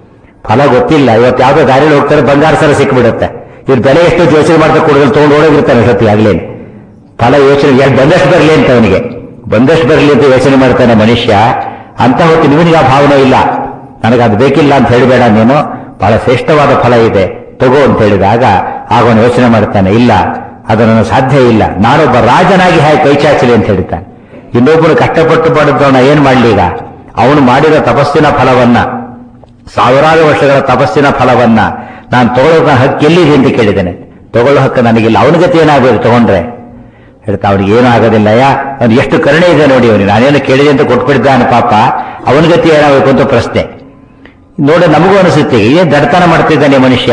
ಫಲ ಗೊತ್ತಿಲ್ಲ ಇವತ್ತು ಯಾವ್ದೋ ದಾರಿಯಲ್ಲಿ ಹೋಗ್ತಾರೆ ಬಂಗಾರ ಸರ ಸಿಕ್ಬಿಡುತ್ತೆ ಇವ್ರ ಬೆಲೆ ಎಷ್ಟು ಯೋಚನೆ ಮಾಡ್ತಾ ಕೊಡೋದು ತಗೊಂಡು ಓಡೋಗಿರ್ತಾನೆ ಸತಿ ಆಗ್ಲೇನೆ ಫಲ ಯೋಚನೆ ಎರಡು ಬಂದಷ್ಟು ಬರಲಿ ಅಂತ ಅವನಿಗೆ ಬಂದಷ್ಟು ಬರಲಿ ಅಂತ ಯೋಚನೆ ಮಾಡ್ತಾನೆ ಮನುಷ್ಯ ಅಂತ ಹೊತ್ತು ನಿವನಿಗೆ ಆ ಭಾವನೆ ಇಲ್ಲ ನನಗೆ ಅದು ಬೇಕಿಲ್ಲ ಅಂತ ಹೇಳಬೇಡ ನೀನು ಬಹಳ ಶ್ರೇಷ್ಠವಾದ ಫಲ ಇದೆ ತಗೋ ಅಂತ ಹೇಳಿದಾಗ ಆಗ ಅವನು ಯೋಚನೆ ಮಾಡ್ತಾನೆ ಇಲ್ಲ ಅದು ನನ್ನ ಸಾಧ್ಯ ಇಲ್ಲ ನಾನೊಬ್ಬ ರಾಜನಾಗಿ ಹಾಗೆ ಕೈ ಚಾಚಲಿ ಅಂತ ಹೇಳ್ತಾನೆ ಇನ್ನೊಬ್ಬರು ಕಷ್ಟಪಟ್ಟು ಪಡೆದವನ ಏನ್ ಮಾಡ್ಲಿ ಈಗ ಅವನು ಮಾಡಿದ ತಪಸ್ಸಿನ ಫಲವನ್ನ ಸಾವಿರಾರು ವರ್ಷಗಳ ತಪಸ್ಸಿನ ಫಲವನ್ನ ನಾನು ತಗೊಳ್ಳೋ ಹಕ್ಕು ಎಲ್ಲಿದೆ ಅಂತ ಕೇಳಿದ್ದೇನೆ ತಗೊಳ್ಳೋ ಹಕ್ಕು ನನಗಿಲ್ಲ ಅವನ ಗತಿ ಏನಾಗಬೇಕು ತಗೊಂಡ್ರೆ ಹೇಳ್ತಾ ಅವ್ನಿಗೆ ಏನೂ ಆಗೋದಿಲ್ಲ ಯಾ ಅವ್ನು ಎಷ್ಟು ಕರುಣೆ ಇದೆ ನೋಡಿ ಅವನಿಗೆ ನಾನೇನು ಕೇಳಿದೆ ಅಂತ ಕೊಟ್ಬಿಟ್ಟಿದ್ದಾನೆ ಪಾಪ ಅವನ ಗತಿ ಏನಾಗಬೇಕು ಅಂತ ಪ್ರಶ್ನೆ ನೋಡಿ ನಮಗೂ ಅನಿಸುತ್ತೆ ಏನ್ ದಡ್ತನ ಮಾಡ್ತಿದ್ದಾನೆ ಮನುಷ್ಯ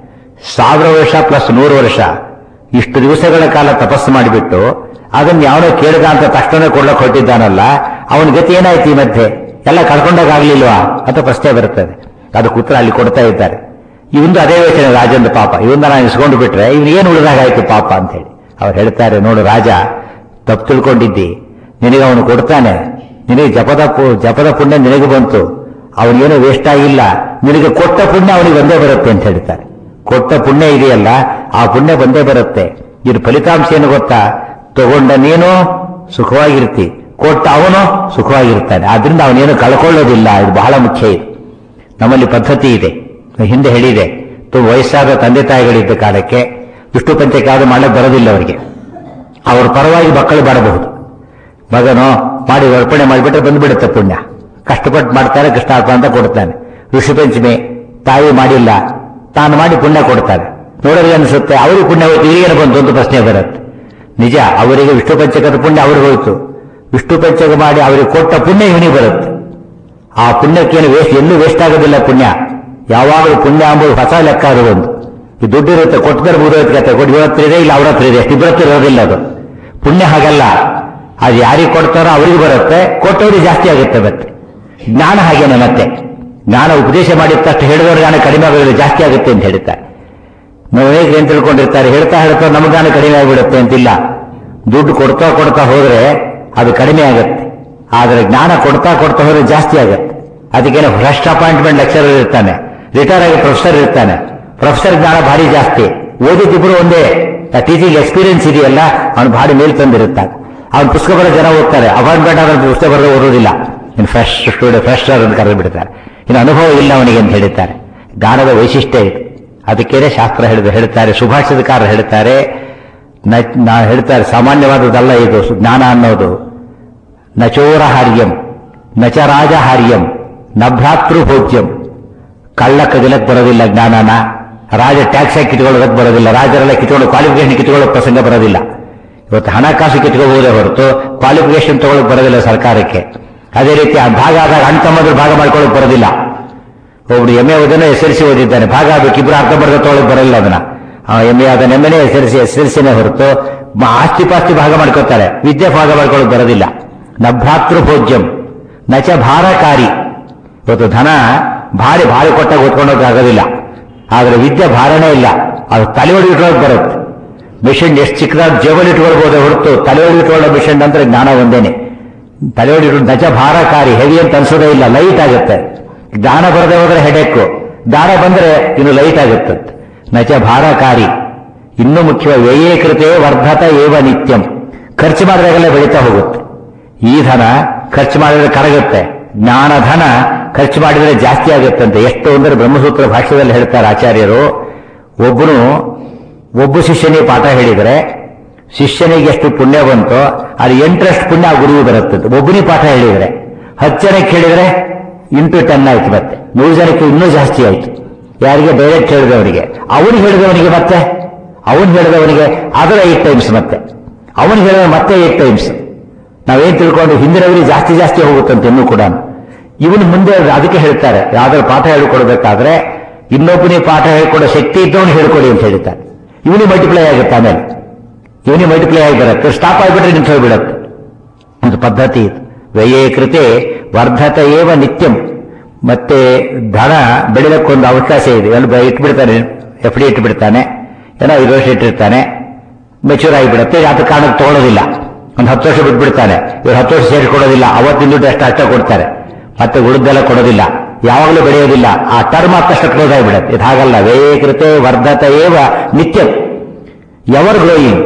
ಸಾವಿರ ವರ್ಷ ಪ್ಲಸ್ ನೂರು ವರ್ಷ ಇಷ್ಟು ದಿವಸಗಳ ಕಾಲ ತಪಸ್ಸು ಮಾಡಿಬಿಟ್ಟು ಅದನ್ನ ಯಾವನೋ ಕೇಳಿದ ಅಂತ ತಕ್ಷಣ ಕೊಡ್ಲಕ್ಕೆ ಹೊರಟಿದ್ದಾನಲ್ಲ ಅವನ ಗತಿ ಏನಾಯ್ತು ಈ ಮಧ್ಯೆ ಎಲ್ಲ ಕಳ್ಕೊಂಡಾಗ ಆಗ್ಲಿಲ್ವಾ ಅಂತ ಪ್ರಶ್ನೆ ಬರುತ್ತದೆ ಅದಕ್ಕೆ ಉತ್ತರ ಅಲ್ಲಿ ಕೊಡ್ತಾ ಇದ್ದಾರೆ ಇವಂದು ಅದೇ ಯೋಚನೆ ರಾಜಂದು ಪಾಪ ಇವನ್ನ ನಾನು ಇಸ್ಕೊಂಡು ಬಿಟ್ರೆ ಇವ್ನು ಏನು ಉಳಿದಾಗಾಯ್ತು ಪಾಪ ಅಂತ ಹೇಳಿ ಅವ್ರು ಹೇಳ್ತಾರೆ ನೋಡು ರಾಜ ತಪ್ಪು ತಿಳ್ಕೊಂಡಿದ್ದಿ ನಿನಗೆ ಅವನು ಕೊಡ್ತಾನೆ ನಿನಗೆ ಜಪದ ಪು- ಜಪದ ಪುಣ್ಯ ನಿನಗೆ ಬಂತು ಅವನಿಗೇನು ವೇಸ್ಟ್ ಆಗಿಲ್ಲ ನಿನಗೆ ಕೊಟ್ಟ ಪುಣ್ಯ ಅವನಿಗೆ ಬಂದೇ ಬರುತ್ತೆ ಅಂತ ಹೇಳ್ತಾರೆ ಕೊಟ್ಟ ಪುಣ್ಯ ಇದೆಯಲ್ಲ ಆ ಪುಣ್ಯ ಬಂದೇ ಬರುತ್ತೆ ಇದ್ರ ಫಲಿತಾಂಶ ಏನು ಗೊತ್ತಾ ತಗೊಂಡ ನೀನು ಸುಖವಾಗಿರ್ತಿ ಕೊಟ್ಟ ಅವನು ಸುಖವಾಗಿರ್ತಾನೆ ಆದ್ರಿಂದ ಅವನೇನು ಕಳ್ಕೊಳ್ಳೋದಿಲ್ಲ ಇದು ಬಹಳ ಮುಖ್ಯ ಇದು ನಮ್ಮಲ್ಲಿ ಪದ್ಧತಿ ಇದೆ ಹಿಂದೆ ಹೇಳಿದೆ ತು- ವಯಸ್ಸಾದ ತಂದೆ ತಾಯಿಗಳಿದ್ದ ಕಾಲಕ್ಕೆ ವಿಷ್ಣು ಪಂಚಕ್ಕೆ ಯಾವುದು ಮಾಡಕ್ಕೆ ಬರೋದಿಲ್ಲ ಅವರಿಗೆ ಅವ್ರ ಪರವಾಗಿ ಮಕ್ಕಳು ಮಾಡಬಹುದು ಮಗನೋ ಮಾಡಿ ಅರ್ಪಣೆ ಮಾಡಿಬಿಟ್ರೆ ಬಂದ್ಬಿಡುತ್ತೆ ಪುಣ್ಯ ಕಷ್ಟಪಟ್ಟು ಮಾಡ್ತಾರೆ ಕೃಷ್ಣಾರ್ಪ ಅಂತ ಕೊಡ್ತಾನೆ ಋಷಿ ಪಂಚಮಿ ತಾಯಿ ಮಾಡಿಲ್ಲ ತಾನು ಮಾಡಿ ಪುಣ್ಯ ಕೊಡ್ತಾರೆ ನೋಡೋರಿಗೆ ಅನಿಸುತ್ತೆ ಅವ್ರಿಗೆ ಪುಣ್ಯ ಹೋಯ್ತು ಇವರಿಗೆ ಬಂತು ಅಂತ ಪ್ರಶ್ನೆ ಬರುತ್ತೆ ನಿಜ ಅವರಿಗೆ ವಿಷ್ಣು ಪಂಚಕದ ಪುಣ್ಯ ಅವ್ರಿಗೆ ಹೋಯ್ತು ವಿಷ್ಣು ಪಂಚಕ ಮಾಡಿ ಅವರಿಗೆ ಕೊಟ್ಟ ಪುಣ್ಯ ಇವನಿಗೆ ಬರುತ್ತೆ ಆ ಪುಣ್ಯಕ್ಕೇನು ವೇಸ್ಟ್ ಎಲ್ಲೂ ವೇಸ್ಟ್ ಆಗೋದಿಲ್ಲ ಪುಣ್ಯ ಯಾವಾಗಲೂ ಪುಣ್ಯ ಅಂಬುದು ಹೊಸ ಲೆಕ್ಕ ಅದು ಒಂದು ಈ ದುಡ್ಡು ಇರುತ್ತೆ ಕೊಟ್ಟರೆ ಮುಗಿದೋಯ್ತು ಕತೆ ಕೊಟ್ಟು ಇವ್ರ ಹತ್ರ ಇದೆ ಇಲ್ಲ ಅವ್ರ ಹತ್ರ ಇದೆ ಇಬ್ಬರ ಹತ್ರ ಇರೋದಿಲ್ಲ ಅದು ಪುಣ್ಯ ಹಾಗಲ್ಲ ಅದು ಯಾರಿಗೆ ಕೊಡ್ತಾರೋ ಅವರಿಗೆ ಬರುತ್ತೆ ಕೊಟ್ಟವ್ರಿಗೆ ಜಾಸ್ತಿ ಆಗುತ್ತೆ ಮತ್ತೆ ಜ್ಞಾನ ಹಾಗೇನೆ ಮತ್ತೆ ಜ್ಞಾನ ಉಪದೇಶ ಮಾಡಿದ ತಕ್ಷಣ ಹೇಳಿದವ್ರ ಜ್ಞಾನ ಕಡಿಮೆ ಆಗೋದಿಲ್ಲ ಜಾಸ್ತಿ ಆಗುತ್ತೆ ಅಂತ ಹೇಳ್ತಾರೆ ನಾವು ಹೇಗೆ ಏನ್ ತಿಳ್ಕೊಂಡಿರ್ತಾರೆ ಹೇಳ್ತಾ ಹೇಳ್ತಾ ನಮ್ಮ ಜ್ಞಾನ ಕಡಿಮೆ ಆಗಿಬಿಡುತ್ತೆ ಅಂತಿಲ್ಲ ದುಡ್ಡು ಕೊಡ್ತಾ ಕೊಡ್ತಾ ಹೋದ್ರೆ ಅದು ಕಡಿಮೆ ಆಗುತ್ತೆ ಆದರೆ ಜ್ಞಾನ ಕೊಡ್ತಾ ಕೊಡ್ತಾ ಹೋದ್ರೆ ಜಾಸ್ತಿ ಆಗುತ್ತೆ ಅದಕ್ಕೇನು ಫಸ್ಟ್ ಅಪಾಯಿಂಟ್ಮೆಂಟ್ ಲೆಕ್ಚರರ್ ಇರ್ತಾನೆ ರಿಟೈರ್ ಆಗಿ ಪ್ರೊಫೆಸರ್ ಇರ್ತಾನೆ ಪ್ರೊಫೆಸರ್ ಜ್ಞಾನ ಭಾರಿ ಜಾಸ್ತಿ ಓದಿದ್ದಿಬ್ರು ಒಂದೇ ಟೀಚಿಂಗ್ ಎಕ್ಸ್ಪೀರಿಯನ್ಸ್ ಇದೆಯಲ್ಲ ಅವ್ನು ಭಾರಿ ಮೇಲ್ ತಂದಿರುತ್ತಾನೆ ಅವ್ನು ಪುಸ್ತಕ ಬರೋ ಜನ ಓದ್ತಾರೆ ಅಪಾಯಿಂಟ್ಮೆಂಟ್ ಆದ್ರೆ ಪುಸ್ತಕ ಬರೋದು ಓದೋದಿಲ್ಲ ಇನ್ನು ಫ್ರೆಶ್ ಸ್ಟೂಡೆಂಟ್ ಫ್ರೆಶರ್ ಅಂತ ಕರೆದು ಬಿಡ್ತಾರೆ ಇನ್ನು ಅನುಭವ ಇಲ್ಲ ಅವನಿಗೆ ಅಂತ ಹೇಳ್ತಾರೆ ಜ್ಞಾನದ ವೈಶಿಷ್ಟ್ಯ ಇದು ಅದಕ್ಕೇನೆ ಶಾಸ್ತ್ರ ಹೇಳಿದ ಹೇಳ್ತಾರೆ ಸುಭಾಷಿತಕಾರ ಹೇಳ್ತಾರೆ ನ- ನಾ ಹೇಳ್ತಾರೆ ಸಾಮಾನ್ಯವಾದದ್ದಲ್ಲ ಇದು ಸು- ಜ್ಞಾನ ಅನ್ನೋದು ನಚೋರಹಾರ್ಯಂ ನಚ ರಾಜಹಾರ್ಯಂ ನ ಭ್ರಾತೃಭೋಜ್ಯಂ ಕಳ್ಳ ಕದಿಲಕ್ಕೆ ಬರೋದಿಲ್ಲ ಜ್ಞಾನನ ರಾಜ ಟ್ಯಾಕ್ಸ್ ಆಗಿ ಕಿತ್ಕೊಳ್ಳೋದಕ್ಕೆ ಬರೋದಿಲ್ಲ ರಾಜರೆಲ್ಲ ಕಿತ್ಕೊಳ್ಳೋ ಕ್ವಾಲಿಫಿಕೇಶನ್ ಕಿತ್ಕೊಳ್ಳೋ ಪ್ರಸಂಗ ಬರೋದಿಲ್ಲ ಇವತ್ತು ಹಣಕಾಸು ಕಿತ್ಕೋಬಹುದೇ ಹೊರತು ಕ್ವಾಲಿಫಿಕೇಶನ್ ತಗೊಳ್ಳೋಕೆ ಬರೋದಿಲ್ಲ ಸರ್ಕಾರಕ್ಕೆ ಅದೇ ರೀತಿ ಆ ಭಾಗ ಆದಾಗ ಅಣ್ಣ ತಮ್ಮಂದ್ರು ಭಾಗ ಮಾಡ್ಕೊಳ್ಳೋಕೆ ಬರೋದಿಲ್ಲ ಒಬ್ರು ಎಮ್ ಎ ಓದನ ಎಸ್ ಎಲ್ ಸಿ ಓದಿದ್ದಾನೆ ಭಾಗ ಆಗ್ಬೇಕು ಇಬ್ರು ಅರ್ಧ ಬರ್ಧ ತೊಗೊಳಕ್ ಬರಲ್ಲ ಅದನ್ನ ಎಮ್ ಎ ಆದ M A S L C S L ಸಿನೇ ಹೊರತು ಮ- ಆಸ್ತಿ ಪಾಸ್ತಿ ಭಾಗ ಮಾಡ್ಕೋತಾರೆ ವಿದ್ಯೆ ಭಾಗ ಮಾಡ್ಕೊಳ್ಳೋಕೆ ಬರೋದಿಲ್ಲ ನಭ್ರಾತೃ ಭೋಜ್ಯಂ ನಚ ಭಾರಕಾರಿ ಇವತ್ತು ಧನ ಭಾರಿ ಭಾರಿ ಕೊಟ್ಟಾಗ ಹೊತ್ಕೊಂಡೋಗಿ ಆಗೋದಿಲ್ಲ ಆದ್ರೆ ವಿದ್ಯೆ ಭಾರನೇ ಇಲ್ಲ ಅದು ತಲೆಯೊಳಗೆ ಇಟ್ಕೊಳ್ಳೋಕೆ ಬರುತ್ತೆ ಮಿಷನ್ ಎಷ್ಟು ಚಿಕ್ಕದಾದ ಜೇಬಲ್ಲಿ ಇಟ್ಕೊಳ್ಬಹುದೇ ಹೊರತು ತಲೆಯೊಳಗೆ ಇಟ್ಕೊಳ್ಳೋ ಮಿಷನ್ ಅಂದ್ರೆ ಜ್ಞಾನ ಒಂದೇನೆ ತಲೆಯೊಳಗೆ ಇಟ್ಟು ನಜ ಭಾರಕಾರಿ ಹೆವಿ ಅಂತ ಅನ್ಸೋದೇ ಇಲ್ಲ ಲೈಟ್ ಆಗುತ್ತೆ ಜ್ಞಾನ ಬರದೆ ಹೋದ್ರೆ ಹೆಡೆಕ್ಕು ಜ್ಞಾನ ಬಂದ್ರೆ ಇನ್ನು ಲೈಟ್ ಆಗುತ್ತೆ ನಚ ಭಾರಕಾರಿ ಇನ್ನೂ ಮುಖ್ಯ ವ್ಯಯೀಕೃತೆ ವರ್ಧತ ಏವ ನಿತ್ಯಂ ಖರ್ಚು ಮಾಡಿದಾಗೆಲ್ಲ ಬೆಳೀತಾ ಹೋಗುತ್ತೆ ಈ ಧನ ಖರ್ಚು ಮಾಡಿದ್ರೆ ಕರಗುತ್ತೆ ಜ್ಞಾನ ಧನ ಖರ್ಚು ಮಾಡಿದ್ರೆ ಜಾಸ್ತಿ ಆಗುತ್ತಂತೆ ಎಷ್ಟು ಅಂದ್ರೆ ಬ್ರಹ್ಮಸೂತ್ರ ಭಾಷ್ಯದಲ್ಲಿ ಹೇಳ್ತಾರೆ ಆಚಾರ್ಯರು ಒಬ್ಬನು ಒಬ್ಬ ಶಿಷ್ಯನಿಗೆ ಪಾಠ ಹೇಳಿದರೆ ಶಿಷ್ಯನಿಗೆ ಎಷ್ಟು ಪುಣ್ಯ ಬಂತೋ ಅದು ಎಂಟರಷ್ಟು ಪುಣ್ಯ ಆ ಗುರುವು ಬರುತ್ತೆ ಒಬ್ಬನಿಗೆ ಪಾಠ ಹೇಳಿದರೆ ಹತ್ತು ಜನಕ್ಕೆ ಹೇಳಿದರೆ ಇಂಟು ಟೆನ್ ಆಯ್ತು ಮತ್ತೆ ನೂರು ಜನಕ್ಕೆ ಇನ್ನೂ ಜಾಸ್ತಿ ಆಯ್ತು ಯಾರಿಗೆ ಡೈರೆಕ್ಟ್ ಹೇಳಿದವನಿಗೆ ಅವನು ಹೇಳಿದವನಿಗೆ ಮತ್ತೆ ಅವನು ಹೇಳಿದವನಿಗೆ ಅದರ ಏಟ್ ಟೈಮ್ಸ್ ಮತ್ತೆ ಅವನು ಹೇಳಿದ ಮತ್ತೆ ಏಟ್ ಟೈಮ್ಸ್ ನಾವೇನ್ ತಿಳ್ಕೊಂಡು ಹಿಂದಿನವರಿಗೆ ಜಾಸ್ತಿ ಜಾಸ್ತಿ ಹೋಗುತ್ತಂತೆ ಇನ್ನೂ ಕೂಡ ಇವನು ಮುಂದೆ ಅದಕ್ಕೆ ಹೇಳ್ತಾರೆ ಯಾವ್ದಾದ್ರು ಪಾಠ ಹೇಳ್ಕೊಡ್ಬೇಕಾದ್ರೆ ಇನ್ನೊಬ್ಬನಿಗೆ ಪಾಠ ಹೇಳ್ಕೊಡೋ ಶಕ್ತಿ ಇದ್ದವನು ಹೇಳ್ಕೊಡಿ ಅಂತ ಹೇಳ್ತಾರೆ ಇವನಿಗೆ ಮಲ್ಟಿಪ್ಲೈ ಆಗುತ್ತೆ ಆಮೇಲೆ ಇವನಿಗೆ ಮಲ್ಟಿಪ್ಲೈ ಆಗಿ ಬರುತ್ತೆ ಸ್ಟಾಪ್ ಆಗಿಬಿಟ್ರೆ ನಿಂತು ಹೋಗ್ಬಿಡತ್ತೆ ಒಂದು ಪದ್ಧತಿ ಇದು ವ್ಯಯೇ ಕೃತೆ ವರ್ಧತ ಏವ ನಿತ್ಯಂ ಮತ್ತೆ ಧನ ಬೆಳಿಲಕ್ಕೊಂದು ಅವಕಾಶ ಇದೆ ಅಲ್ಲಿ ಬ- ಇಟ್ಬಿಡ್ತಾನೆ ಎಫ್ ಡಿ ಇಟ್ಬಿಡ್ತಾನೆ ಏನೋ ಐದು ವರ್ಷ ಇಟ್ಟಿರ್ತಾನೆ ಮೆಚೂರ್ ಆಗಿಬಿಡುತ್ತೆ ಆತ ಕಾರಣಕ್ಕೆ ತಗೊಳ್ಳೋದಿಲ್ಲ ಒಂದು ಹತ್ತು ವರ್ಷ ಬಿಟ್ಬಿಡ್ತಾನೆ ಇವ್ರು ಹತ್ತು ವರ್ಷ ಸೇರಿಕೊಡೋದಿಲ್ಲ ಅವತ್ತಿನ ದುಡ್ಡು ಅಷ್ಟು ಅಷ್ಟೇ ಕೊಡ್ತಾರೆ ಮತ್ತೆ ಉಳಿದೆಲ್ಲ ಕೊಡೋದಿಲ್ಲ ಯಾವಾಗಲೂ ಬೆಳೆಯೋದಿಲ್ಲ ಆ ಟರ್ಮ್ ಅಷ್ಟಷ್ಟು ಕ್ಲೋಸ್ ಆಗಿಬಿಡುತ್ತೆ ಇದು ಹಾಗಲ್ಲ ವ್ಯಯೇ ಕೃತೆ ವರ್ಧತ ಏವ ನಿತ್ಯಂ ಎವರ್ ಗ್ರೋಯಿಂಗ್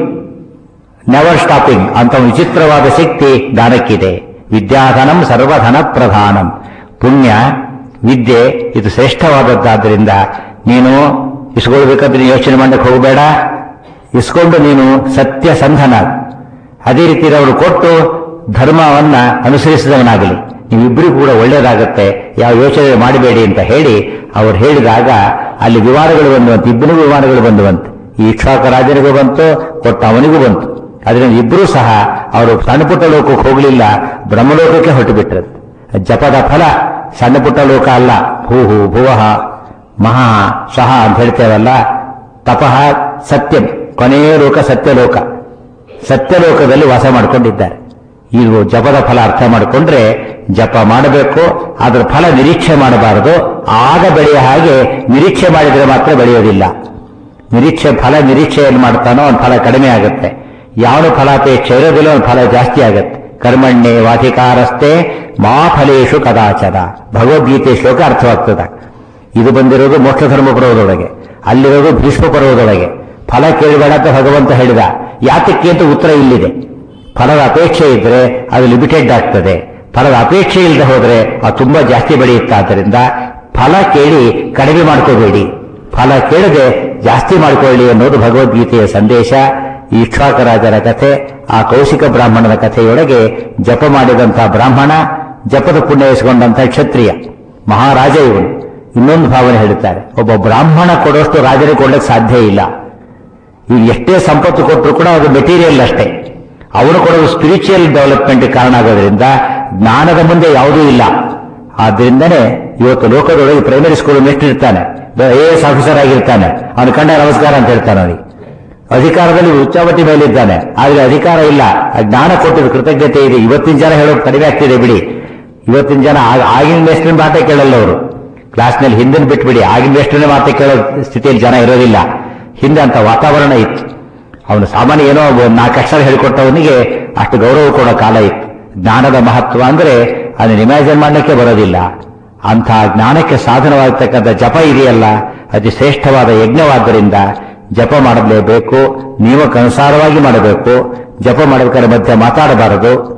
ನೆವರ್ ಸ್ಟಾಪಿಂಗ್ ಅಂತ ಒಂದು ವಿಚಿತ್ರವಾದ ಶಕ್ತಿ ದಾನಕ್ಕಿದೆ ವಿದ್ಯಾಧನಂ ಸರ್ವಧನ ಪ್ರಧಾನಂ ಪುಣ್ಯ ವಿದ್ಯೆ ಇದು ಶ್ರೇಷ್ಠವಾದದ್ದಾದ್ದರಿಂದ ನೀನು ಇಸ್ಕೊಳ್ಬೇಕಾದ್ರೆ ನೀನು ಯೋಚನೆ ಮಾಡಕ್ಕೆ ಹೋಗಬೇಡ ಇಸ್ಕೊಂಡು ನೀನು ಸತ್ಯ ಸಂಧನ ಅದೇ ರೀತಿ ಅವರು ಕೊಟ್ಟು ಧರ್ಮವನ್ನ ಅನುಸರಿಸಿದವನಾಗಲಿ ನೀವಿಬ್ಬರಿಗೂ ಕೂಡ ಒಳ್ಳೆಯದಾಗುತ್ತೆ ಯಾವ ಯೋಚನೆ ಮಾಡಬೇಡಿ ಅಂತ ಹೇಳಿ ಅವರು ಹೇಳಿದಾಗ ಅಲ್ಲಿ ವಿಮಾನಗಳು ಬಂದುವಂತೆ ಇಬ್ಬರಿಗೂ ವಿಮಾನಗಳು ಬಂದುವಂತೆ ಈ ಇಕ್ಷಾಕ ರಾಜನಿಗೂ ಬಂತು ಕೊಟ್ಟ ಅವನಿಗೂ ಬಂತು ಅದರಿಂದ ಇಬ್ಬರೂ ಸಹ ಅವರು ಸಣ್ಣ ಪುಟ್ಟ ಲೋಕಕ್ಕೆ ಹೋಗಲಿಲ್ಲ ಬ್ರಹ್ಮಲೋಕಕ್ಕೆ ಹೊರಟು ಬಿಟ್ರು ಜಪದ ಫಲ ಸಣ್ಣ ಪುಟ್ಟ ಲೋಕ ಅಲ್ಲ ಭೂಹು ಭುವಃ ಮಹಾ ಸಹ ಅಂತ ಹೇಳ್ತೇವಲ್ಲ ತಪಃ ಸತ್ಯಂ ಕೊನೆಯ ಲೋಕ ಸತ್ಯಲೋಕ ಸತ್ಯಲೋಕದಲ್ಲಿ ವಾಸ ಮಾಡಿಕೊಂಡಿದ್ದಾರೆ ಇದು ಜಪದ ಫಲ ಅರ್ಥ ಮಾಡಿಕೊಂಡ್ರೆ ಜಪ ಮಾಡಬೇಕು ಅದರ ಫಲ ನಿರೀಕ್ಷೆ ಮಾಡಬಾರದು ಆಗ ಬೆಳೆಯ ಹಾಗೆ ನಿರೀಕ್ಷೆ ಮಾಡಿದರೆ ಮಾತ್ರ ಬೆಳೆಯೋದಿಲ್ಲ ನಿರೀಕ್ಷೆ ಫಲ ನಿರೀಕ್ಷೆಯನ್ನು ಮಾಡ್ತಾನೋ ಅವನ ಫಲ ಕಡಿಮೆ ಆಗುತ್ತೆ ಯಾವನು ಫಲಾಪೇಕ್ಷೆ ಇರೋದಿಲ್ಲ ಅವನ ಫಲ ಜಾಸ್ತಿ ಆಗುತ್ತೆ ಕರ್ಮಣ್ಣೆ ವಾಧಿಕಾರಸ್ಥೆ ಮಾ ಫಲೇಶು ಕದಾಚನ ಭಗವದ್ಗೀತೆ ಶ್ಲೋಕ ಅರ್ಥವಾಗ್ತದ ಇದು ಬಂದಿರೋದು ಮೋಕ್ಷ ಧರ್ಮ ಪರ್ವದೊಳಗೆ ಅಲ್ಲಿರೋದು ಭೀಷ್ಮ ಪರ್ವದೊಳಗೆ ಫಲ ಕೇಳಬೇಡ ಅಂತ ಭಗವಂತ ಹೇಳಿದ ಯಾತಕ್ಕೆ ಅಂತ ಉತ್ತರ ಇಲ್ಲಿದೆ ಫಲದ ಅಪೇಕ್ಷೆ ಇದ್ರೆ ಅದು ಲಿಮಿಟೆಡ್ ಆಗ್ತದೆ ಫಲದ ಅಪೇಕ್ಷೆ ಇಲ್ಲದೆ ಹೋದ್ರೆ ಅದು ತುಂಬಾ ಜಾಸ್ತಿ ಬೆಳೆಯುತ್ತೆ ಆದ್ದರಿಂದ ಫಲ ಕೇಳಿ ಕಡಿಮೆ ಮಾಡ್ಕೋಬೇಡಿ ಫಲ ಕೇಳದೆ ಜಾಸ್ತಿ ಮಾಡಿಕೊಳ್ಳಿ ಅನ್ನೋದು ಭಗವದ್ಗೀತೆಯ ಸಂದೇಶ ಈ ಇಕ್ಷ್ವಾಕರಾಜರ ಕಥೆ ಆ ಕೌಶಿಕ ಬ್ರಾಹ್ಮಣನ ಕಥೆಯೊಳಗೆ ಜಪ ಮಾಡಿದಂತಹ ಬ್ರಾಹ್ಮಣ ಜಪದ ಪುಣ್ಯ ಇಸ್ಕೊಂಡಂತಹ ಕ್ಷತ್ರಿಯ ಮಹಾರಾಜ ಇವನು ಇನ್ನೊಂದು ಭಾವನೆ ಹೇಳುತ್ತಾರೆ ಒಬ್ಬ ಬ್ರಾಹ್ಮಣ ಕೊಡೋಷ್ಟು ರಾಜನಿಗೆ ಕೊಡಲಿಕ್ಕೆ ಸಾಧ್ಯ ಇಲ್ಲ ಈಗ ಎಷ್ಟೇ ಸಂಪತ್ತು ಕೊಟ್ಟರು ಕೂಡ ಅದು ಮೆಟೀರಿಯಲ್ ಅಷ್ಟೇ ಅವನು ಕೊಡೋದು ಸ್ಪಿರಿಚುವಲ್ ಡೆವಲಪ್ಮೆಂಟ್ ಕಾರಣ ಆಗೋದ್ರಿಂದ ಜ್ಞಾನದ ಮುಂದೆ ಯಾವುದೂ ಇಲ್ಲ ಆದ್ರಿಂದನೇ ಇವತ್ತು ಲೋಕದೊಳಗೆ ಪ್ರೈಮರಿ ಸ್ಕೂಲ್ ನೆಸ್ಟ್ ಇರ್ತಾನೆ ಎ ಎಸ್ ಆಫೀಸರ್ ಆಗಿರ್ತಾನೆ ಅವನು ಕಂಡ ನಮಸ್ಕಾರ ಅಂತ ಹೇಳ್ತಾನೆ ಅವನಿಗೆ ಅಧಿಕಾರದಲ್ಲಿ ಉಚ್ಚಾವಟಿ ಮೇಲಿದ್ದಾನೆ ಆದ್ರೆ ಅಧಿಕಾರ ಇಲ್ಲ ಆ ಜ್ಞಾನ ಕೊಟ್ಟಿದ್ದು ಕೃತಜ್ಞತೆ ಇದೆ ಇವತ್ತಿನ ಜನ ಹೇಳೋದು ಕಡಿಮೆ ಆಗ್ತಿದೆ ಬಿಡಿ ಇವತ್ತಿನ ಜನ ಆಗ- ಆಗಿನ ಮೇಸ್ಟ್ರಿನ ಮಾತೇ ಕೇಳಲ್ಲ ಅವರು ಕ್ಲಾಸ್ನಲ್ಲಿ ಹಿಂದಿನ ಬಿಟ್ಬಿಡಿ ಆಗಿನ ಮೇಸ್ಟ್ರಿನ ಮಾತೇ ಕೇಳೋ ಸ್ಥಿತಿಯಲ್ಲಿ ಜನ ಇರೋದಿಲ್ಲ ಹಿಂದೆ ಅಂತ ವಾತಾವರಣ ಇತ್ತು ಅವನು ಸಾಮಾನ್ಯ ಏನೋ ಒಬ್ಬ ನಾಲ್ಕು ಅಕ್ಷರ ಹೇಳಿಕೊಟ್ಟವನಿಗೆ ಅಷ್ಟು ಗೌರವ ಕೊಡೋ ಕಾಲ ಇತ್ತು ಜ್ಞಾನದ ಮಹತ್ವ ಅಂದ್ರೆ ಅದನ್ನ ಇಮ್ಯಾಜಿನ್ ಮಾಡಲಿಕ್ಕೆ ಬರೋದಿಲ್ಲ ಅಂಥ ಜ್ಞಾನಕ್ಕೆ ಸಾಧನವಾಗತಕ್ಕಂಥ ಜಪ ಇದೆಯಲ್ಲ ಅತಿ ಶ್ರೇಷ್ಠವಾದ ಯಜ್ಞವಾದ್ದರಿಂದ ಜಪ ಮಾಡಲೇಬೇಕು ನಿಯಮಕ್ಕನುಸಾರವಾಗಿ ಮಾಡಬೇಕು ಜಪ ಮಾಡಬೇಕಾದ್ರೆ ಮಧ್ಯೆ ಮಾತಾಡಬಾರದು